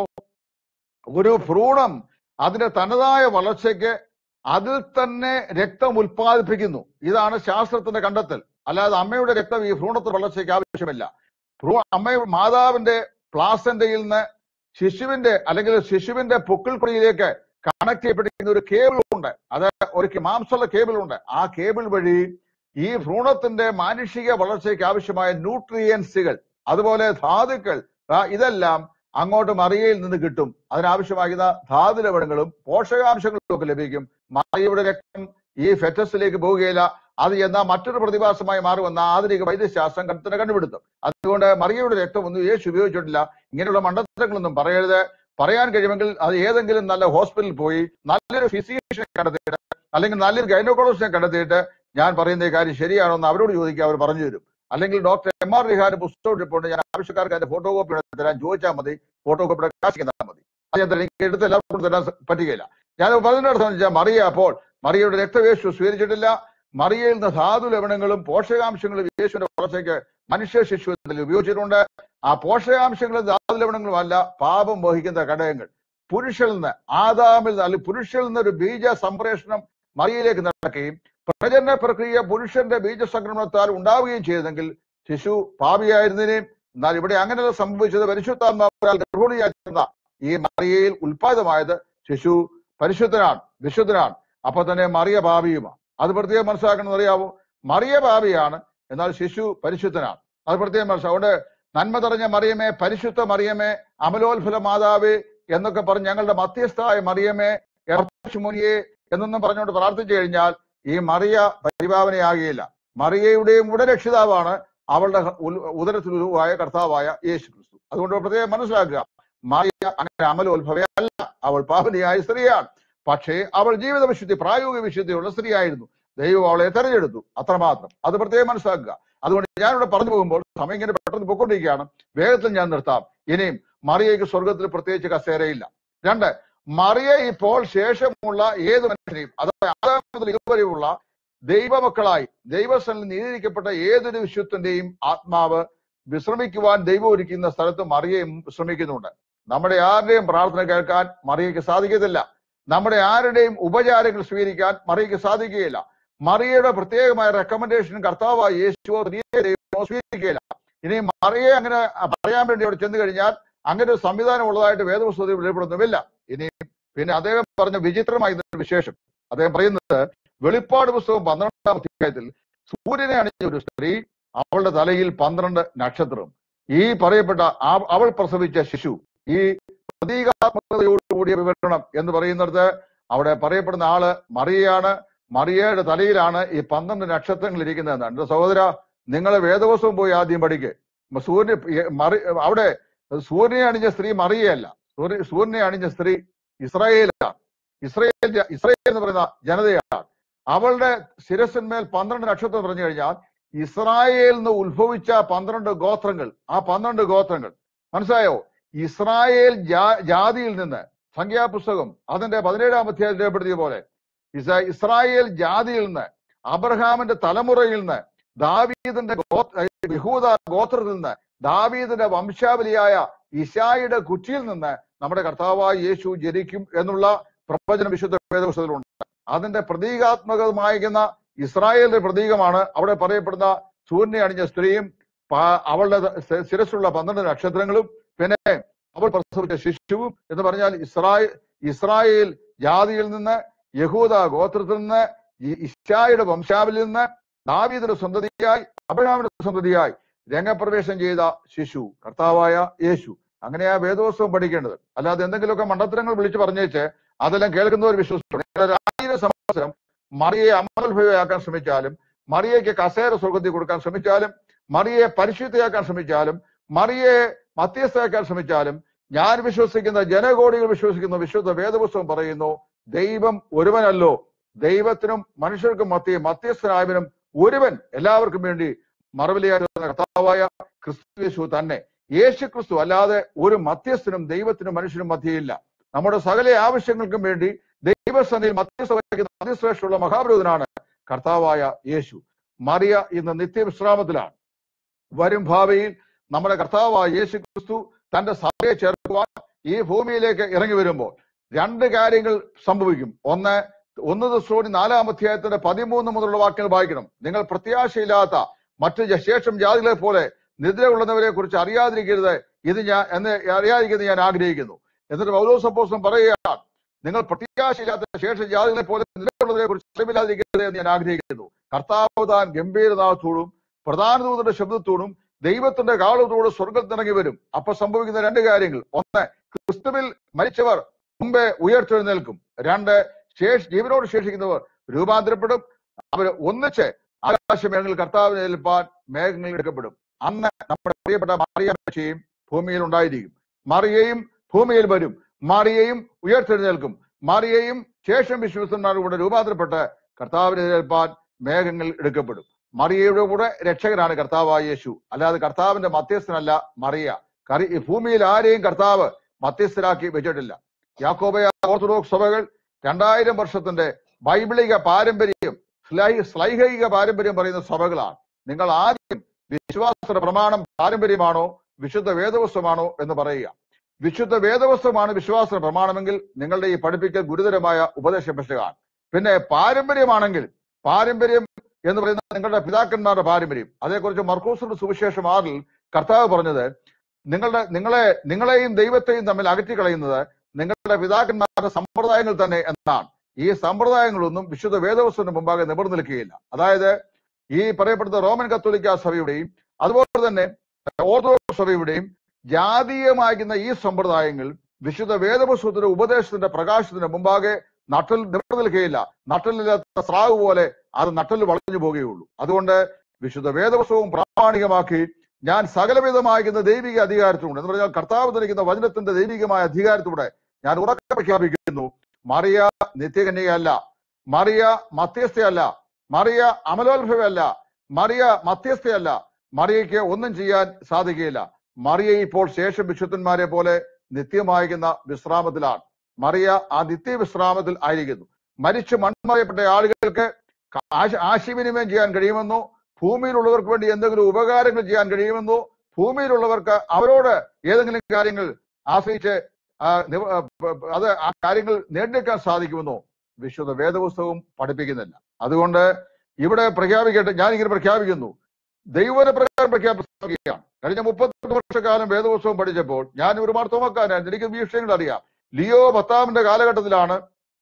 Speaker 1: ഒരു ഭ്രൂണം അതിന്റെ തനതായ വളർച്ചയ്ക്ക് അതിൽ തന്നെ രക്തം ഉൽപ്പാദിപ്പിക്കുന്നു ഇതാണ് ശാസ്ത്രത്തിന്റെ കണ്ടെത്തൽ അല്ലാതെ അമ്മയുടെ രക്തം ഈ ഭ്രൂണത്തിന്റെ വളർച്ചയ്ക്ക് ആവശ്യമില്ല ഭ്രൂ അമ്മ മാതാവിന്റെ പ്ലാസന്റയിൽ നിന്ന് ശിശുവിന്റെ അല്ലെങ്കിൽ ശിശുവിന്റെ പൊക്കിൾക്കുടിയിലേക്ക് കണക്ട് ചെയ്യപ്പെട്ടിരിക്കുന്ന ഒരു കേബിൾ ഉണ്ട് അത് ഒരു കെ- മാംസമുള്ള കേബിൾ ഉണ്ട് ആ കേബിൾ വഴി ഈ ഭ്രൂണത്തിന്റെ മാനുഷിക വളർച്ചയ്ക്ക് ആവശ്യമായ ന്യൂട്രിയൻസുകൾ അതുപോലെ ധാതുക്കൾ ആ, ഇതെല്ലാം അങ്ങോട്ട് മറിയയിൽ നിന്ന് കിട്ടും അതിനാവശ്യമാകുന്ന ധാതു ലവണങ്ങളും പോഷകാംശങ്ങളും ഒക്കെ ലഭിക്കും മറിയയുടെ രക്തം ഈ ഫെറ്റസിലേക്ക് പോവുകയില്ല അത് എന്നാൽ മറ്റൊരു പ്രതിഭാസമായി മാറുമെന്ന ആധുനിക വൈദ്യശാസ്ത്രം കണ്ടത്തിന് കണ്ടുപിടുത്തും അതുകൊണ്ട് മറിയയുടെ രക്തം ഒന്നും യേശു ഉപയോഗിച്ചിട്ടില്ല ഇങ്ങനെയുള്ള മണ്ടത്തരങ്ങളൊന്നും പറയരുത് പറയാൻ കഴിയുമെങ്കിൽ അത് ഏതെങ്കിലും നല്ല ഹോസ്പിറ്റലിൽ പോയി നല്ലൊരു ഫിസിഷ്യനെ കണ്ടെത്തിയിട്ട് അല്ലെങ്കിൽ നല്ലൊരു ഗൈനോക്കോളജിസ്റ്റിനെ കണ്ടെത്തിയിട്ട് ഞാൻ പറയുന്ന ഈ കാര്യം ശരിയാണോ എന്ന് അവരോട് ചോദിക്കുക അവർ പറഞ്ഞു തരും അല്ലെങ്കിൽ ഡോക്ടർ എം ആർ റിഹാന്റെ പുസ്തകം ഇരിപ്പുണ്ട് ഞാൻ ആവശ്യക്കാർക്ക് അതിന്റെ ഫോട്ടോ കോപ്പി എടുത്ത് തരാൻ ചോദിച്ചാൽ മതി ഫോട്ടോ കോപ്പിയുടെ കാശ് തന്നാൽ മതി അത് ഞാൻ എനിക്ക് എടുത്ത് എല്ലാവർക്കും തരാൻ സ- പറ്റുകയില്ല ഞാൻ പറഞ്ഞിടത്ത് സംബന്ധിച്ചാൽ മറിയ അപ്പോൾ മറിയയുടെ രക്തവേശു സ്വീകരിച്ചിട്ടില്ല മറിയയിൽ നിന്ന് ധാതു ലവണങ്ങളും പോഷകാംശങ്ങളും യേശുവിന്റെ വളർച്ചയ്ക്ക് മനുഷ്യ ശിശുവിൽ ഉപയോഗിച്ചിട്ടുണ്ട് ആ പോഷകാംശങ്ങളും ധാതു ലവണങ്ങളും അല്ല പാപം വഹിക്കുന്ന ഘടകങ്ങൾ പുരുഷനിൽ നിന്ന് ആദാമിൽ നിന്ന് അല്ലെങ്കിൽ പുരുഷനിൽ നിന്ന് ഒരു ബീജ സംപ്രേഷണം മറിയയിലേക്ക് നടക്കുകയും പ്രജനന പ്രക്രിയ പുരുഷന്റെ ബീജസംക്രമണത്താൽ ഉണ്ടാവുകയും ചെയ്തെങ്കിൽ ശിശു പാപിയായിരുന്നതിനെയും എന്നാൽ ഇവിടെ അങ്ങനെ സംഭവിച്ചത് പരിശുദ്ധാത്മാവാൽ ഗർഭിണിയായിരുന്ന ഈ മറിയയിൽ ഉൽപാദിതമായത് ശിശു പരിശുദ്ധനാണ് വിശുദ്ധനാണ് അപ്പൊ തന്നെ മറിയ പാപിയുമാണ് അത് പ്രത്യേകം മനസ്സിലാക്കണമെന്ന് അറിയാവോ മറിയ പാപിയാണ് എന്നാൽ ശിശു പരിശുദ്ധനാണ് അത് പ്രത്യേകം മനസ്സിലാവും അതുകൊണ്ട് നന്മ നിറഞ്ഞ മറിയമേ പരിശുദ്ധ മറിയമേ അമലോത്ഫല മാതാവേ എന്നൊക്കെ പറഞ്ഞ് ഞങ്ങളുടെ മധ്യസ്ഥായ മറിയമേ മുനിയെ എന്നൊന്നും പറഞ്ഞുകൊണ്ട് പ്രാർത്ഥിച്ചു കഴിഞ്ഞാൽ ഈ മറിയ പരിഭാവനയാകുകയില്ല മറിയയുടെയും ഉടരക്ഷിതാവാണ് അവളുടെ ഉൽ- ഉദരത്തിൽ ഉരുവായ കർത്താവായ യേശു ക്രിസ്തു അതുകൊണ്ട് പ്രത്യേകം മനസ്സിലാക്കുക മറിയ അങ്ങനെ അമലോത്ഭവയല്ല അവൾ പാപനിയായ സ്ത്രീയാണ് പക്ഷേ അവൾ ജീവിത വിശുദ്ധി പ്രായോഗിക വിശുദ്ധിയുള്ള സ്ത്രീയായിരുന്നു ദൈവം അവളെ തെരഞ്ഞെടുത്തു അത്രമാത്രം അത് പ്രത്യേകം മനസ്സിലാക്കുക അതുകൊണ്ട് ഞാനിവിടെ പറഞ്ഞു പോകുമ്പോൾ സമയം ഇങ്ങനെ പെട്ടെന്ന് പൊക്കൊണ്ടിരിക്കുകയാണ് വേഗത്തിൽ ഞാൻ നിർത്താം ഇനിയും മറിയയ്ക്ക് സ്വർഗത്തിൽ പ്രത്യേകിച്ച് കസേരയില്ല രണ്ട് മറിയ ഇപ്പോൾ ശേഷമുള്ള ഏത് മനുഷ്യനെയും അതായത് ആദാം മുതൽ ഇതുവരെയുള്ള ദൈവമക്കളായി ദൈവസ്ഥലിൽ നീതിരിക്കപ്പെട്ട ഏതൊരു വിശുദ്ധന്റെയും ആത്മാവ് വിശ്രമിക്കുവാൻ ദൈവം ഒരുക്കുന്ന സ്ഥലത്ത് മറിയയും വിശ്രമിക്കുന്നുണ്ട് നമ്മുടെ ആരുടെയും പ്രാർത്ഥന കേൾക്കാൻ മറിയയ്ക്ക് സാധിക്കത്തില്ല നമ്മുടെ ആരുടെയും ഉപചാരങ്ങൾ സ്വീകരിക്കാൻ മറിയയ്ക്ക് സാധിക്കുകയില്ല മറിയയുടെ പ്രത്യേകമായ റെക്കമെൻഡേഷൻ കർത്താവായ യേശുവോ സ്ത്രീയെ ദൈവമോ സ്വീകരിക്കുകയില്ല ഇനി മറിയെ അങ്ങനെ പറയാൻ വേണ്ടി അവിടെ ചെന്ന് കഴിഞ്ഞാൽ അങ്ങനെ ഒരു സംവിധാനം ഉള്ളതായിട്ട് വേദപുസ്തകത്തിൽ വെളിപ്പെടുന്നുമില്ല ഇനി പിന്നെ അദ്ദേഹം പറഞ്ഞ വിചിത്രമായ ഇതിന്റെ വിശേഷം അദ്ദേഹം പറയുന്നത് വെളിപ്പാട് പുസ്തകം പന്ത്രണ്ടാം അധ്യായത്തിൽ സൂര്യനെ അണിഞ്ഞ ഒരു സ്ത്രീ അവളുടെ തലയിൽ പന്ത്രണ്ട് നക്ഷത്രം ഈ പറയപ്പെട്ട ആ- അവൾ പ്രസവിച്ച ശിശു ഈ പ്രതീകാത്മകതയോടുകൂടിയ വിവരണം എന്ന് പറയുന്നിടത്ത് അവിടെ പറയപ്പെടുന്ന ആള് മറിയയാണ് മറിയയുടെ തലയിലാണ് ഈ പന്ത്രണ്ട് നക്ഷത്രങ്ങൾ ഇരിക്കുന്നതെന്ന് എന്റെ സഹോദര നിങ്ങൾ വേദവസവും പോയി ആദ്യം പഠിക്ക് സൂര്യ മറി അവിടെ സൂര്യനെ അണിഞ്ഞ സ്ത്രീ മറിയയല്ല സൂര്യ സൂര്യനെ അണിഞ്ഞ സ്ത്രീ ഇസ്രായേലാണ് ഇസ്രായേൽ ജ- ഇസ്രായേൽ എന്ന് പറയുന്ന ജനതയാണ് അവളുടെ ശിരസിന്മേൽ പന്ത്രണ്ട് നക്ഷത്രം പറഞ്ഞു കഴിഞ്ഞാൽ ഇസ്രായേലിൽ നിന്ന് ഉത്ഭവിച്ച പന്ത്രണ്ട് ഗോത്രങ്ങൾ ആ പന്ത്രണ്ട് ഗോത്രങ്ങൾ മനസ്സിലായോ ഇസ്രായേൽ ജാ- ജാതിയിൽ നിന്ന് സംഖ്യാപുസ്തകം അതിന്റെ പതിനേഴാം അധ്യായത്തിൽ രേഖപ്പെടുത്തിയ പോലെ ഇസ- ഇസ്രായേൽ ജാതിയിൽ നിന്ന് അബ്രഹാമിന്റെ തലമുറയിൽ നിന്ന് ദാവീദിന്റെ ഗോ- യഹൂദ ഗോത്രത്തിൽ നിന്ന് ദാവീദിന്റെ വംശാവലിയായ ഇശായിയുടെ കുറ്റിയിൽ നിന്ന് നമ്മുടെ കർത്താവായ യേശു ജനിക്കും എന്നുള്ള പ്രവചനം വിശുദ്ധ വേദപുസ്തകത്തിലുണ്ട് അതിന്റെ പ്രതീകാത്മകമായിരിക്കുന്ന ഇസ്രായേലിന്റെ പ്രതീകമാണ് അവിടെ പറയപ്പെടുന്ന സൂര്യനെ അണിഞ്ഞ സ്ത്രീയും പ- അവളുടെ ശ- ശിരസ്സുള്ള പന്ത്രണ്ട് നക്ഷത്രങ്ങളും പിന്നെ അവൾ പ്രസവിച്ച ശിശുവും എന്ന് പറഞ്ഞാൽ ഇസ്രായേൽ ഇസ്രായേൽ ജാതിയിൽ നിന്ന് യഹൂദ ഗോത്രത്തിൽ നിന്ന് ഈ ഇഷായുടെ വംശാവിൽ നിന്ന് ദാവീദിന്റെ സന്തതിയായി അബ്രഹാമിന്റെ സന്തതിയായി രംഗപ്രവേശം ചെയ്ത ശിശു കർത്താവായ യേശു അങ്ങനെയാ വേദോത്സവം പഠിക്കേണ്ടത് അല്ലാതെ എന്തെങ്കിലുമൊക്കെ മണ്ടത്തരങ്ങൾ വിളിച്ചു പറഞ്ഞേച്ച് അതെല്ലാം കേൾക്കുന്നവർ വിശ്വസിച്ചു ഒരു ആയിരം സംവത്സരം മറിയെ അമൽഭവയാക്കാൻ ശ്രമിച്ചാലും മറിയയ്ക്ക് കസേര സ്വർഗത്തിൽ കൊടുക്കാൻ ശ്രമിച്ചാലും മറിയെ പരിശുദ്ധയാക്കാൻ ശ്രമിച്ചാലും മറിയെ മധ്യസ്ഥയാക്കാൻ ശ്രമിച്ചാലും ഞാൻ വിശ്വസിക്കുന്ന ജനകോടികൾ വിശ്വസിക്കുന്ന വിശുദ്ധ വേദപുസ്തകം പറയുന്നു ദൈവം ഒരുവനല്ലോ ദൈവത്തിനും മനുഷ്യർക്കും മധ്യ മധ്യസ്ഥനായവനും ഒരുവൻ എല്ലാവർക്കും വേണ്ടി മറവിലയായിരുന്ന കർത്താവായ ക്രിസ്തു യേശു തന്നെ യേശു ക്രിസ്തു അല്ലാതെ ഒരു മധ്യസ്ഥനും ദൈവത്തിനും മനുഷ്യനും മധ്യയില്ല നമ്മുടെ സകല ആവശ്യങ്ങൾക്കും വേണ്ടി ദൈവസന്നിധിയിൽ മധ്യസ്ഥ വഹിക്കുന്ന അതിശ്രേഷ്ഠമുള്ള മഹാപുരോധനാണ് കർത്താവായ യേശു മറിയ ഇന്ന് നിത്യവിശ്രാമത്തിലാണ് വരും ഭാവിയിൽ നമ്മുടെ കർത്താവായ യേശു ക്രിസ്തു തന്റെ സഭയെ ചേർക്കുവാൻ ഈ ഭൂമിയിലേക്ക് ഇറങ്ങി വരുമ്പോൾ രണ്ട് കാര്യങ്ങൾ സംഭവിക്കും ഒന്ന് ഒന്ന് ദിവസോടി നാലാം അധ്യായത്തിന്റെ പതിമൂന്ന് മുതലുള്ള വാക്യങ്ങൾ വായിക്കണം നിങ്ങൾ പ്രത്യാശയില്ലാത്ത മറ്റു ജ- ശേഷം ജാതികളെ പോലെ നിദ്ര കൊള്ളുന്നവരെ കുറിച്ച് അറിയാതിരിക്കരുത് ഇത് ഞാൻ എന്ന് അറിയാതിരിക്കുന്നത് ഞാൻ ആഗ്രഹിക്കുന്നു എന്നിട്ട് പൗലോസപ്പോസം പറയുകയാണ് നിങ്ങൾ പ്രത്യാശയില്ലാത്ത ശേഷ ജാതികളെ പോലെ നിലവിലുള്ളതിനെ കുറിച്ച് അറിവില്ലാതിരിക്കരുത് എന്ന് ഞാൻ ആഗ്രഹിക്കുന്നു കർത്താവ് താൻ ഗംഭീരനാഥത്തോടും പ്രധാന ദൂതന്റെ ശബ്ദത്തോടും ദൈവത്തിന്റെ കാലത്തോടും സ്വർഗത്തിൽ ഇറങ്ങി വരും അപ്പൊ സംഭവിക്കുന്ന രണ്ട് കാര്യങ്ങൾ ഒന്ന് ക്രിസ്തുവിൽ മരിച്ചവർ മുമ്പേ ഉയർത്തെഴുന്നേൽക്കും രണ്ട് ശേഷ ജീവനോട് ശേഷിക്കുന്നവർ രൂപാന്തരപ്പെടും അവർ ഒന്നിച്ച് ആകാശമേഘങ്ങളിൽ കർത്താവിനെ ഏൽപ്പാൻ മേഘങ്ങളിൽ എടുക്കപ്പെടും അന്ന് നമ്മുടെ പ്രിയപ്പെട്ട മറിയമ്മയും ഭൂമിയിൽ ഉണ്ടായിരിക്കും മറിയയും ഭൂമിയിൽ വരും മറിയയും ഉയർത്തെഴുന്നേൽക്കും മറിയയും ശേഷം വിശ്വസന്മാരുടെ കൂടെ രൂപാന്തരപ്പെട്ട് കർത്താവിനെ ഏൽപ്പാൻ മേഘങ്ങൾ എടുക്കപ്പെടും മറിയയുടെ കൂടെ രക്ഷകനാണ് കർത്താവായ യേശു അല്ലാതെ കർത്താവിന്റെ മധ്യസ്ഥനല്ല മറിയ കറി ഈ ഭൂമിയിൽ ആരെയും കർത്താവ് മധ്യസ്ഥരാക്കി വെച്ചിട്ടില്ല യാക്കോബയ ഓർത്തഡോക്സ് സഭകൾ രണ്ടായിരം വർഷത്തിന്റെ ബൈബിളിക പാരമ്പര്യം ശ്ലൈ- ശ്ലൈഹിക പാരമ്പര്യം പറയുന്ന സഭകളാണ് നിങ്ങൾ ആദ്യം വിശ്വാസ പ്രമാണം പാരമ്പര്യമാണോ വിശുദ്ധ വേദവസ്തുമാണോ എന്ന് പറയുക വിശുദ്ധ വേദവസ്തുമാണ് വിശ്വാസ പ്രമാണമെങ്കിൽ നിങ്ങളുടെ ഈ പഠിപ്പിക്കൽ ഗുരുതരമായ ഉപദേശപക്ഷമാണ് പിന്നെ പാരമ്പര്യമാണെങ്കിൽ പാരമ്പര്യം എന്ന് പറയുന്നത് നിങ്ങളുടെ പിതാക്കന്മാരുടെ പാരമ്പര്യം അതേക്കുറിച്ച് മർക്കൂസിന്റെ സുവിശേഷം ആറിൽ കർത്താവ് പറഞ്ഞത് നിങ്ങളുടെ നിങ്ങളെ നിങ്ങളെയും ദൈവത്തെയും തമ്മിൽ അകറ്റി കളയുന്നത് നിങ്ങളുടെ പിതാക്കന്മാരുടെ സമ്പ്രദായങ്ങൾ തന്നെ എന്നാണ് ഈ സമ്പ്രദായങ്ങളൊന്നും വിശുദ്ധ വേദവസ്തുവിന് മുമ്പാകെ നിവർന്നു നിൽക്കുകയില്ല അതായത് ഈ പറയപ്പെടുന്ന റോമൻ കത്തോലിക്ക സഭയുടെയും അതുപോലെ തന്നെ ഓർത്തഡോക്സ് സഭയുടെയും ജാതീയമാകുന്ന ഈ സമ്പ്രദായങ്ങൾ വിശുദ്ധ വേദപുസ്തകത്തിന്റെ ഉപദേശത്തിന്റെ പ്രകാശത്തിന് മുമ്പാകെ നട്ടൽ നിവർന്നു നിൽക്കുകയില്ല നട്ടലില്ലാത്ത സ്രാവ് പോലെ അത് നട്ടൽ വളഞ്ഞു പോകുകയുള്ളൂ അതുകൊണ്ട് വിശുദ്ധ വേദപുസ്തകവും പ്രാമാണികമാക്കി ഞാൻ സകലവിധമാകുന്ന ദൈവിക അധികാരത്തിലൂടെ എന്ന് പറഞ്ഞാൽ കർത്താവ് നൽകുന്ന വചനത്തിന്റെ ദൈവികമായ അധികാരത്തിലൂടെ ഞാൻ ഉറക്കെ പ്രഖ്യാപിക്കുന്നു മറിയ നിത്യകന്യകയല്ല മറിയ മധ്യസ്ഥയല്ല മറിയ അമലോത്ഭവല്ല മറിയ മധ്യസ്ഥയല്ല മറിയയ്ക്ക് ഒന്നും ചെയ്യാൻ സാധിക്കുകയില്ല മറിയ ഇപ്പോൾ ശേഷം വിശുദ്ധന്മാരെ പോലെ നിത്യമായിരിക്കുന്ന വിശ്രാമത്തിലാണ് മറിയ ആ നിത്യ വിശ്രാമത്തിൽ ആയിരിക്കുന്നു മരിച്ചു മൺമറയപ്പെട്ട ആളുകൾക്ക് ആശ- ആശയവിനിമയം ചെയ്യാൻ കഴിയുമെന്നോ ഭൂമിയിലുള്ളവർക്ക് വേണ്ടി എന്തെങ്കിലും ഉപകാരങ്ങൾ ചെയ്യാൻ കഴിയുമെന്നോ ഭൂമിയിലുള്ളവർക്ക് അവരോട് ഏതെങ്കിലും കാര്യങ്ങൾ ആശ്രയിച്ച് ആ, നിവ- ആ, പ- പ- അത് ആ കാര്യങ്ങൾ നേടിയെടുക്കാൻ സാധിക്കുമെന്നോ വിശുദ്ധ വേദപുസ്തകവും പഠിപ്പിക്കുന്നില്ല അതുകൊണ്ട് ഇവിടെ പ്രഖ്യാപിക്കട്ടെ ഞാൻ ഇങ്ങനെ പ്രഖ്യാപിക്കുന്നു ദൈവന പ്രകാരം പ്രഖ്യാപിക്കുകയാണ് കഴിഞ്ഞ മുപ്പത്തെട്ട് വർഷക്കാലം വേദപുസ്തകം പഠിച്ചപ്പോൾ ഞാൻ ഒരു മാർത്തോമക്കാരൻ എനിക്ക് ഈ വിഷയങ്ങൾ അറിയാം ലിയോ പത്താമിന്റെ കാലഘട്ടത്തിലാണ്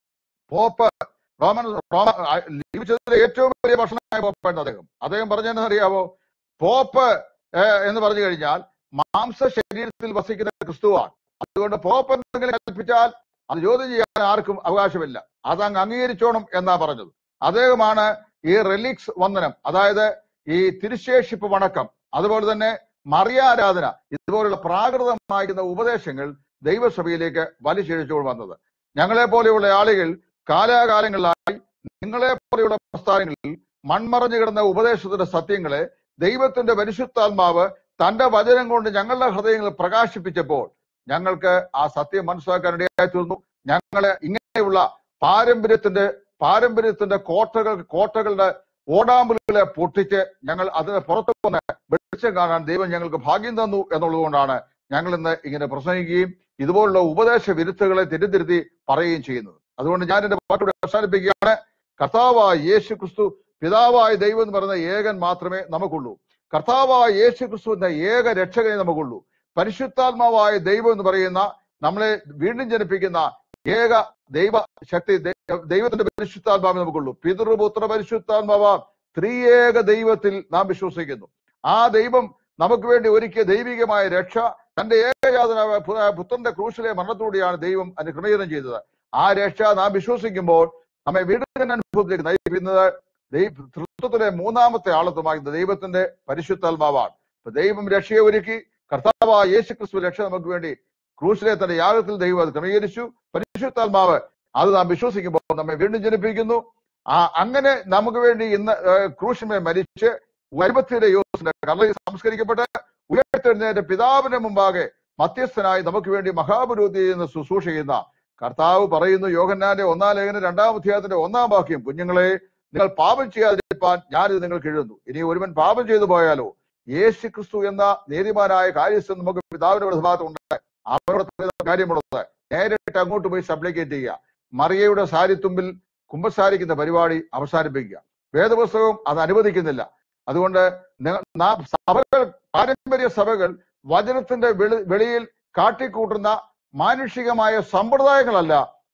Speaker 1: പോപ്പ് റോമൻ റോമ ആ, ജീവിച്ചതിലെ ഏറ്റവും വലിയ ഭക്ഷണമായ പോപ്പായിരുന്നു അദ്ദേഹം അദ്ദേഹം പറഞ്ഞതെന്ന് അറിയാവോ പോപ്പ് ഏഹ്, എന്ന് പറഞ്ഞു കഴിഞ്ഞാൽ മാംസ ശരീരത്തിൽ വസിക്കുന്ന ക്രിസ്തുവാണ് അതുകൊണ്ട് പോപ്പ് എന്തെങ്കിലും കൽപ്പിച്ചാൽ അത് ചോദ്യം ചെയ്യാൻ ആർക്കും അവകാശമില്ല അത് അങ്ങ് അംഗീകരിച്ചോണം എന്നാ പറഞ്ഞത് അദ്ദേഹമാണ് ഈ റെലിക്സ് വന്ദനം അതായത് ഈ തിരുശേഷിപ്പ് വണക്കം അതുപോലെ തന്നെ മറിയാരാധന ഇതുപോലുള്ള പ്രാകൃതമായിരുന്ന ഉപദേശങ്ങൾ ദൈവസഭയിലേക്ക് വലിച്ചിഴച്ചുകൊണ്ട് വന്നത് ഞങ്ങളെ പോലെയുള്ള ആളുകൾ കാലാകാലങ്ങളിലായി നിങ്ങളെ പോലെയുള്ള പ്രസ്ഥാനങ്ങളിൽ മൺമറഞ്ഞു കിടന്ന ഉപദേശത്തിന്റെ സത്യങ്ങളെ ദൈവത്തിന്റെ പരിശുദ്ധാത്മാവ് തന്റെ വചനം കൊണ്ട് ഞങ്ങളുടെ ഹൃദയങ്ങളിൽ പ്രകാശിപ്പിച്ചപ്പോൾ ഞങ്ങൾക്ക് ആ സത്യം മനസ്സിലാക്കാൻ ഇടയായി തീർന്നു ഞങ്ങളെ ഇങ്ങനെയുള്ള പാരമ്പര്യത്തിന്റെ പാരമ്പര്യത്തിന്റെ കോട്ടകൾ കോട്ടകളുടെ ഓടാമ്പലുകളെ പൊട്ടിച്ച് ഞങ്ങൾ അതിന് പുറത്തു വന്ന് വെളിച്ചം കാണാൻ ദൈവം ഞങ്ങൾക്ക് ഭാഗ്യം തന്നു എന്നുള്ളത് കൊണ്ടാണ് ഞങ്ങൾ ഇന്ന് ഇങ്ങനെ പ്രസംഗിക്കുകയും ഇതുപോലുള്ള ഉപദേശ വിരുദ്ധകളെ തിരുത്തിരുത്തി പറയുകയും ചെയ്യുന്നത് അതുകൊണ്ട് ഞാൻ എന്റെ പാട്ടോട് അവസാനിപ്പിക്കുകയാണ് കർത്താവായ യേശു ക്രിസ്തു പിതാവായ ദൈവം എന്ന് പറയുന്ന ഏകൻ മാത്രമേ നമുക്കുള്ളൂ കർത്താവായ യേശു ക്രിസ്തു എന്ന ഏക രക്ഷകനെ നമുക്കുള്ളൂ പരിശുദ്ധാത്മാവായ ദൈവം എന്ന് പറയുന്ന നമ്മളെ വീണ്ടും ജനിപ്പിക്കുന്ന ഏക ദൈവ ശക്തി ദൈ- ദൈവത്തിന്റെ പരിശുദ്ധാത്മാവേ നമുക്കുള്ളൂ പിതൃപുത്ര പരിശുദ്ധാത്മാവ ത്രിയേക ദൈവത്തിൽ നാം വിശ്വസിക്കുന്നു ആ ദൈവം നമുക്ക് വേണ്ടി ഒരുക്കിയ ദൈവികമായ രക്ഷ തന്റെ ഏകജാതനായ പു- പുത്രന്റെ ക്രൂശിലെ മരണത്തോടെയാണ് ദൈവം അതിന് ക്രമീകരണം ചെയ്തത് ആ രക്ഷ നാം വിശ്വസിക്കുമ്പോൾ നമ്മെ വീണ്ടും അനുഭവത്തിലേക്ക് നയിക്കുന്നത് ദൈവ തൃത്വത്തിലെ മൂന്നാമത്തെ ആളത്വമാകുന്ന ദൈവത്തിന്റെ പരിശുദ്ധാത്മാവാണ് അപ്പൊ ദൈവം രക്ഷയെ ഒരുക്കി കർത്താവായ യേശു ക്രിസ്തു രക്ഷ നമുക്ക് വേണ്ടി ക്രൂശിലെ തന്റെ യാഗത്തിൽ ദൈവം അത് ക്രമീകരിച്ചു പരിശുദ്ധാത്മാവ് അത് നാം വിശ്വസിക്കുമ്പോൾ നമ്മെ വീണ്ടും ജനിപ്പിക്കുന്നു ആ അങ്ങനെ നമുക്ക് വേണ്ടി ഇന്ന് ഏഹ്, ക്രൂശിന്മേൽ മരിച്ച് വൈപത്തിയുടെ യോസിന്റെ കല്ലയിൽ സംസ്കരിക്കപ്പെട്ട് ഉയർത്തെഴുന്നേറ്റ പിതാവിന്റെ മുമ്പാകെ മധ്യസ്ഥനായി നമുക്ക് വേണ്ടി മഹാപുരോധി എന്ന് ശുശ്രൂഷ ചെയ്യുന്ന കർത്താവ് പറയുന്നു യോഹന്നാന്റെ ഒന്നാം ലേഖനം രണ്ടാം അധ്യായത്തിന്റെ ഒന്നാം വാക്യം കുഞ്ഞുങ്ങളെ നിങ്ങൾ പാപം ചെയ്യാതിരിക്കാൻ ഞാനിത് നിങ്ങൾക്ക് എഴുതുന്നു ഇനി ഒരുവൻ പാപം ചെയ്തു പോയാലോ യേശു ക്രിസ്തു എന്ന നീതിമാനായ കാര്യസ്ഥൻ നമുക്ക് പിതാവിന്റെ ഭാഗത്തുണ്ട് അവരോട് പറയുന്ന കാര്യമുള്ളത് നേരിട്ട് അങ്ങോട്ട് പോയി സപ്ലിക്കേറ്റ് ചെയ്യുക മറിയയുടെ സാരിത്തുമ്പിൽ കുമ്പസാരിക്കുന്ന പരിപാടി അവസാനിപ്പിക്കുക വേദപുസ്തകം അത് അനുവദിക്കുന്നില്ല അതുകൊണ്ട് നിങ്ങ- നാം സഭകൾ പാരമ്പര്യ സഭകൾ വചനത്തിന്റെ വെളി വെളിയിൽ കാട്ടിക്കൂട്ടുന്ന മാനുഷികമായ സമ്പ്രദായങ്ങളല്ല